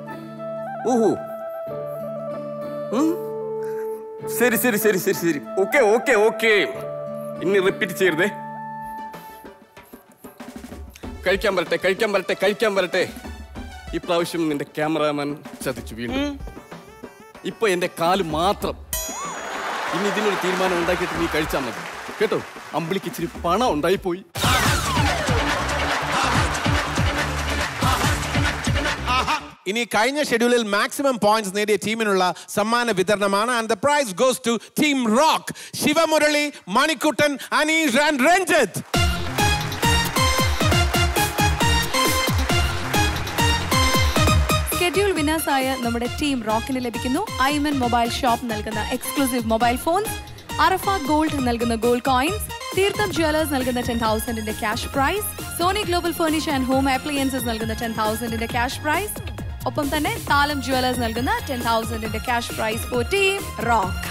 ഓഹോ ഉം. ശരി ശരി ശരി ശരി ശരി ഓക്കെ ഓക്കെ ഓക്കെ ഇനി റിപ്പീറ്റ് ചെയ്യരുതേ കഴിക്കാൻ വരട്ടെ കഴിക്കാൻ വരട്ടെ കഴിക്കാൻ വരട്ടെ ഇപ്രാവശ്യം നിന്റെ ക്യാമറാമാൻ ചതിച്ചു വീണ്ടും ഇപ്പൊ എന്റെ കാല് മാത്രം ഇനി ഇതിനൊരു തീരുമാനം ഉണ്ടാക്കിയിട്ട് നീ കഴിച്ചാൽ മതി കേട്ടോ അമ്പിളിക്ക് ഇച്ചിരി പണം ഉണ്ടായിപ്പോയി ഇനി കഴിഞ്ഞ ഷെഡ്യൂളിൽ മാക്സിമം പോയിന്റ്സ് നേടിയ ടീമിനുള്ള സമ്മാന വിതരണമാണ് and the prize goes to team rock Shivamurali Manikuttan Aneesh and Ranjith schedule വിന്നേഴ്സായ നമ്മുടെ ടീം റോക്കിന് ലഭിക്കുന്നു ഐമൻ മൊബൈൽ ഷോപ്പ് നൽകുന്ന exclusive mobile phones Arafa gold നൽകുന്ന ഗോൾഡ് കോയിൻസ് തീർത്ഥം ജ്വല്ലേഴ്സ് നൽകുന്ന ടെൻ തൗസൻഡിന്റെ cash prize Sony Global furniture and home appliances നൽകുന്ന ടെൻ തൗസൻഡിന്റെ ക്യാഷ് പ്രൈസ് ഒപ്പം തന്നെ താലം ജ്വല്ലേഴ്സ് നൽകുന്ന ടെൻ തൗസൻഡിന്റെ cash prize for team rock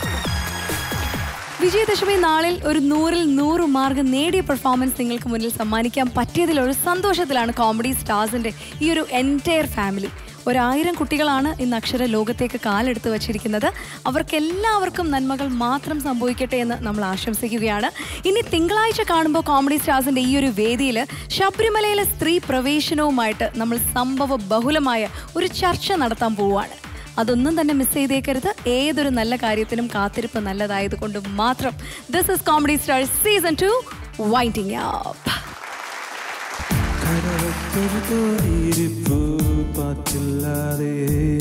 Vijayadashami നാളിൽ ഒരു നൂറിൽ നൂറ് മാർക്ക് നേടിയ പെർഫോമൻസ് നിങ്ങൾക്ക് മുന്നിൽ സമ്മാനിക്കാൻ പറ്റിയതിലൊരു സന്തോഷത്തിലാണ് കോമഡി സ്റ്റാർസിന്റെ ഈ ഒരു എൻറ്റയർ ഫാമിലി ഒരായിരം കുട്ടികളാണ് ഇന്ന് അക്ഷര ലോകത്തേക്ക് കാലെടുത്ത് വച്ചിരിക്കുന്നത് അവർക്കെല്ലാവർക്കും നന്മകൾ മാത്രം സംഭവിക്കട്ടെ എന്ന് നമ്മൾ ആശംസിക്കുകയാണ് ഇനി തിങ്കളാഴ്ച കാണുമ്പോൾ കോമഡി സ്റ്റാർസിന്റെ ഈ ഒരു വേദിയിൽ ശബരിമലയിലെ സ്ത്രീ പ്രവേശനവുമായിട്ട് നമ്മൾ സംഭവ ബഹുലമായ ഒരു ചർച്ച നടത്താൻ പോവുകയാണ് അതൊന്നും തന്നെ മിസ് ചെയ്തേക്കരുത് ഏതൊരു നല്ല കാര്യത്തിനും കാത്തിരിപ്പ് നല്ലതായത് മാത്രം this is comedy star season two winding up കടവത്തൊരു തോന്നിയിരിപ്പു പാറ്റില്ലാതെ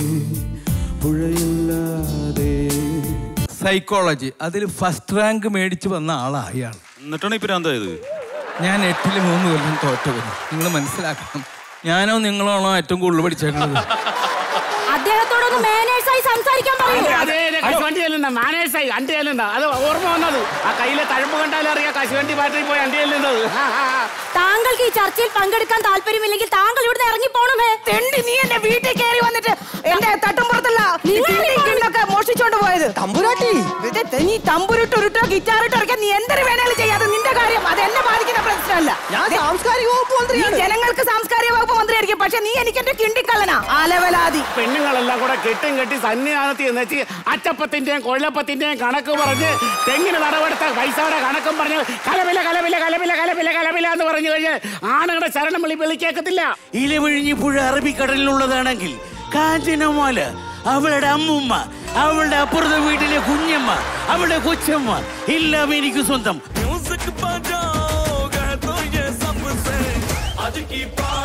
പുഴയില്ലാതെ സൈക്കോളജി അതിൽ ഫസ്റ്റ് റാങ്ക് മേടിച്ച് വന്ന ആളാ അയാൾ എന്നിട്ടാണ് ഇപ്പൊ എന്തായത് ഞാൻ എട്ടില് മൂന്ന് കൊല്ലം തോറ്റവൻ നിങ്ങൾ മനസ്സിലാക്കണം ഞാനോ നിങ്ങളാണോ ഏറ്റവും കൂടുതൽ പഠിച്ചേക്കുന്നത് അദ്ദേഹത്തോടൊന്ന് മാനേഴ്സായി സംസാരിക്കാൻ പറയൂ അതെ അതെ കശുവണ്ടി ചെല്ലുന്ന മാനേഴ്സായി അണ്ടി ചെല്ലുന്ന അത് ഓർമ്മ വന്നത് ആ കയ്യിലെ തഴമ്പ് കണ്ടാലും അറിയാം കശുവണ്ടി ബാറ്ററി പോയി അണ്ടി ചെല്ലുന്നത് താങ്കൾക്ക് ഈ ചർച്ചയിൽ പങ്കെടുക്കാൻ താല്പര്യമില്ലെങ്കിൽ താങ്കൾ ഇവിടുന്ന് ഇറങ്ങി പോണമേ തെണ്ടി നീ എന്റെ വീട്ടിൽ കയറി വന്നിട്ട് എന്റെ തട്ടുംപുറത്തല്ല കിണ്ടിക്കിണ്ടൊക്കെ മോഷിച്ചോണ്ട് പോയത് തമ്പുരാട്ടി നീ തമ്പുരുട്ട് ഉരുട്ടോ ഗിറ്റാറിട്ടോ ഇറക്കാൻ നീ എന്തൊരു വേണേലും ചെയ്യാതെ നിന്റെ കാര്യം അത് എന്നെ ബാധിക്കുന്ന പ്രശ്നമല്ല ഞാൻ സാംസ്കാരിക വകുപ്പ് മന്ത്രിയാണ്. നീ ജനങ്ങൾക്ക് സാംസ്കാരിക വകുപ്പ് മന്ത്രിയായിരിക്കും പക്ഷെ നീ എനിക്ക് എന്റെ കിണ്ടിക്കള്ളനാ ആലവലാതി പെണ്ണുങ്ങളെല്ലാം കൂടെ കെട്ടും കെട്ടി സന്നിധാനത്തിൽ എന്ന് വെച്ച് അച്ചപ്പത്തിന്റെയും കൊഴലപ്പത്തിന്റെയും കണക്ക് പറഞ്ഞ് തെങ്ങിന് നടവെടുത്ത പൈസയുടെ കണക്കും പറഞ്ഞ് കലവില കലവില കലവില കലവില കലവില എന്ന് പറഞ്ഞു കഴിഞ്ഞ് ആണുങ്ങളുടെ ശരണം വിളി വിളി കേൾക്കത്തില്ല ഇലവിഴിഞ്ഞി പുഴ അറബിക്കടലിലുള്ളതാണെങ്കിൽ കാഞ്ചനമാല അവളുടെ അമ്മുമ്മ അവളുടെ അപ്പുറത്തെ വീട്ടിലെ കുഞ്ഞമ്മ അവളുടെ കൊച്ചമ്മ എല്ലാം എനിക്ക് സ്വന്തം म्यूजिक बजाओ कह तो ये सबसे आज की बात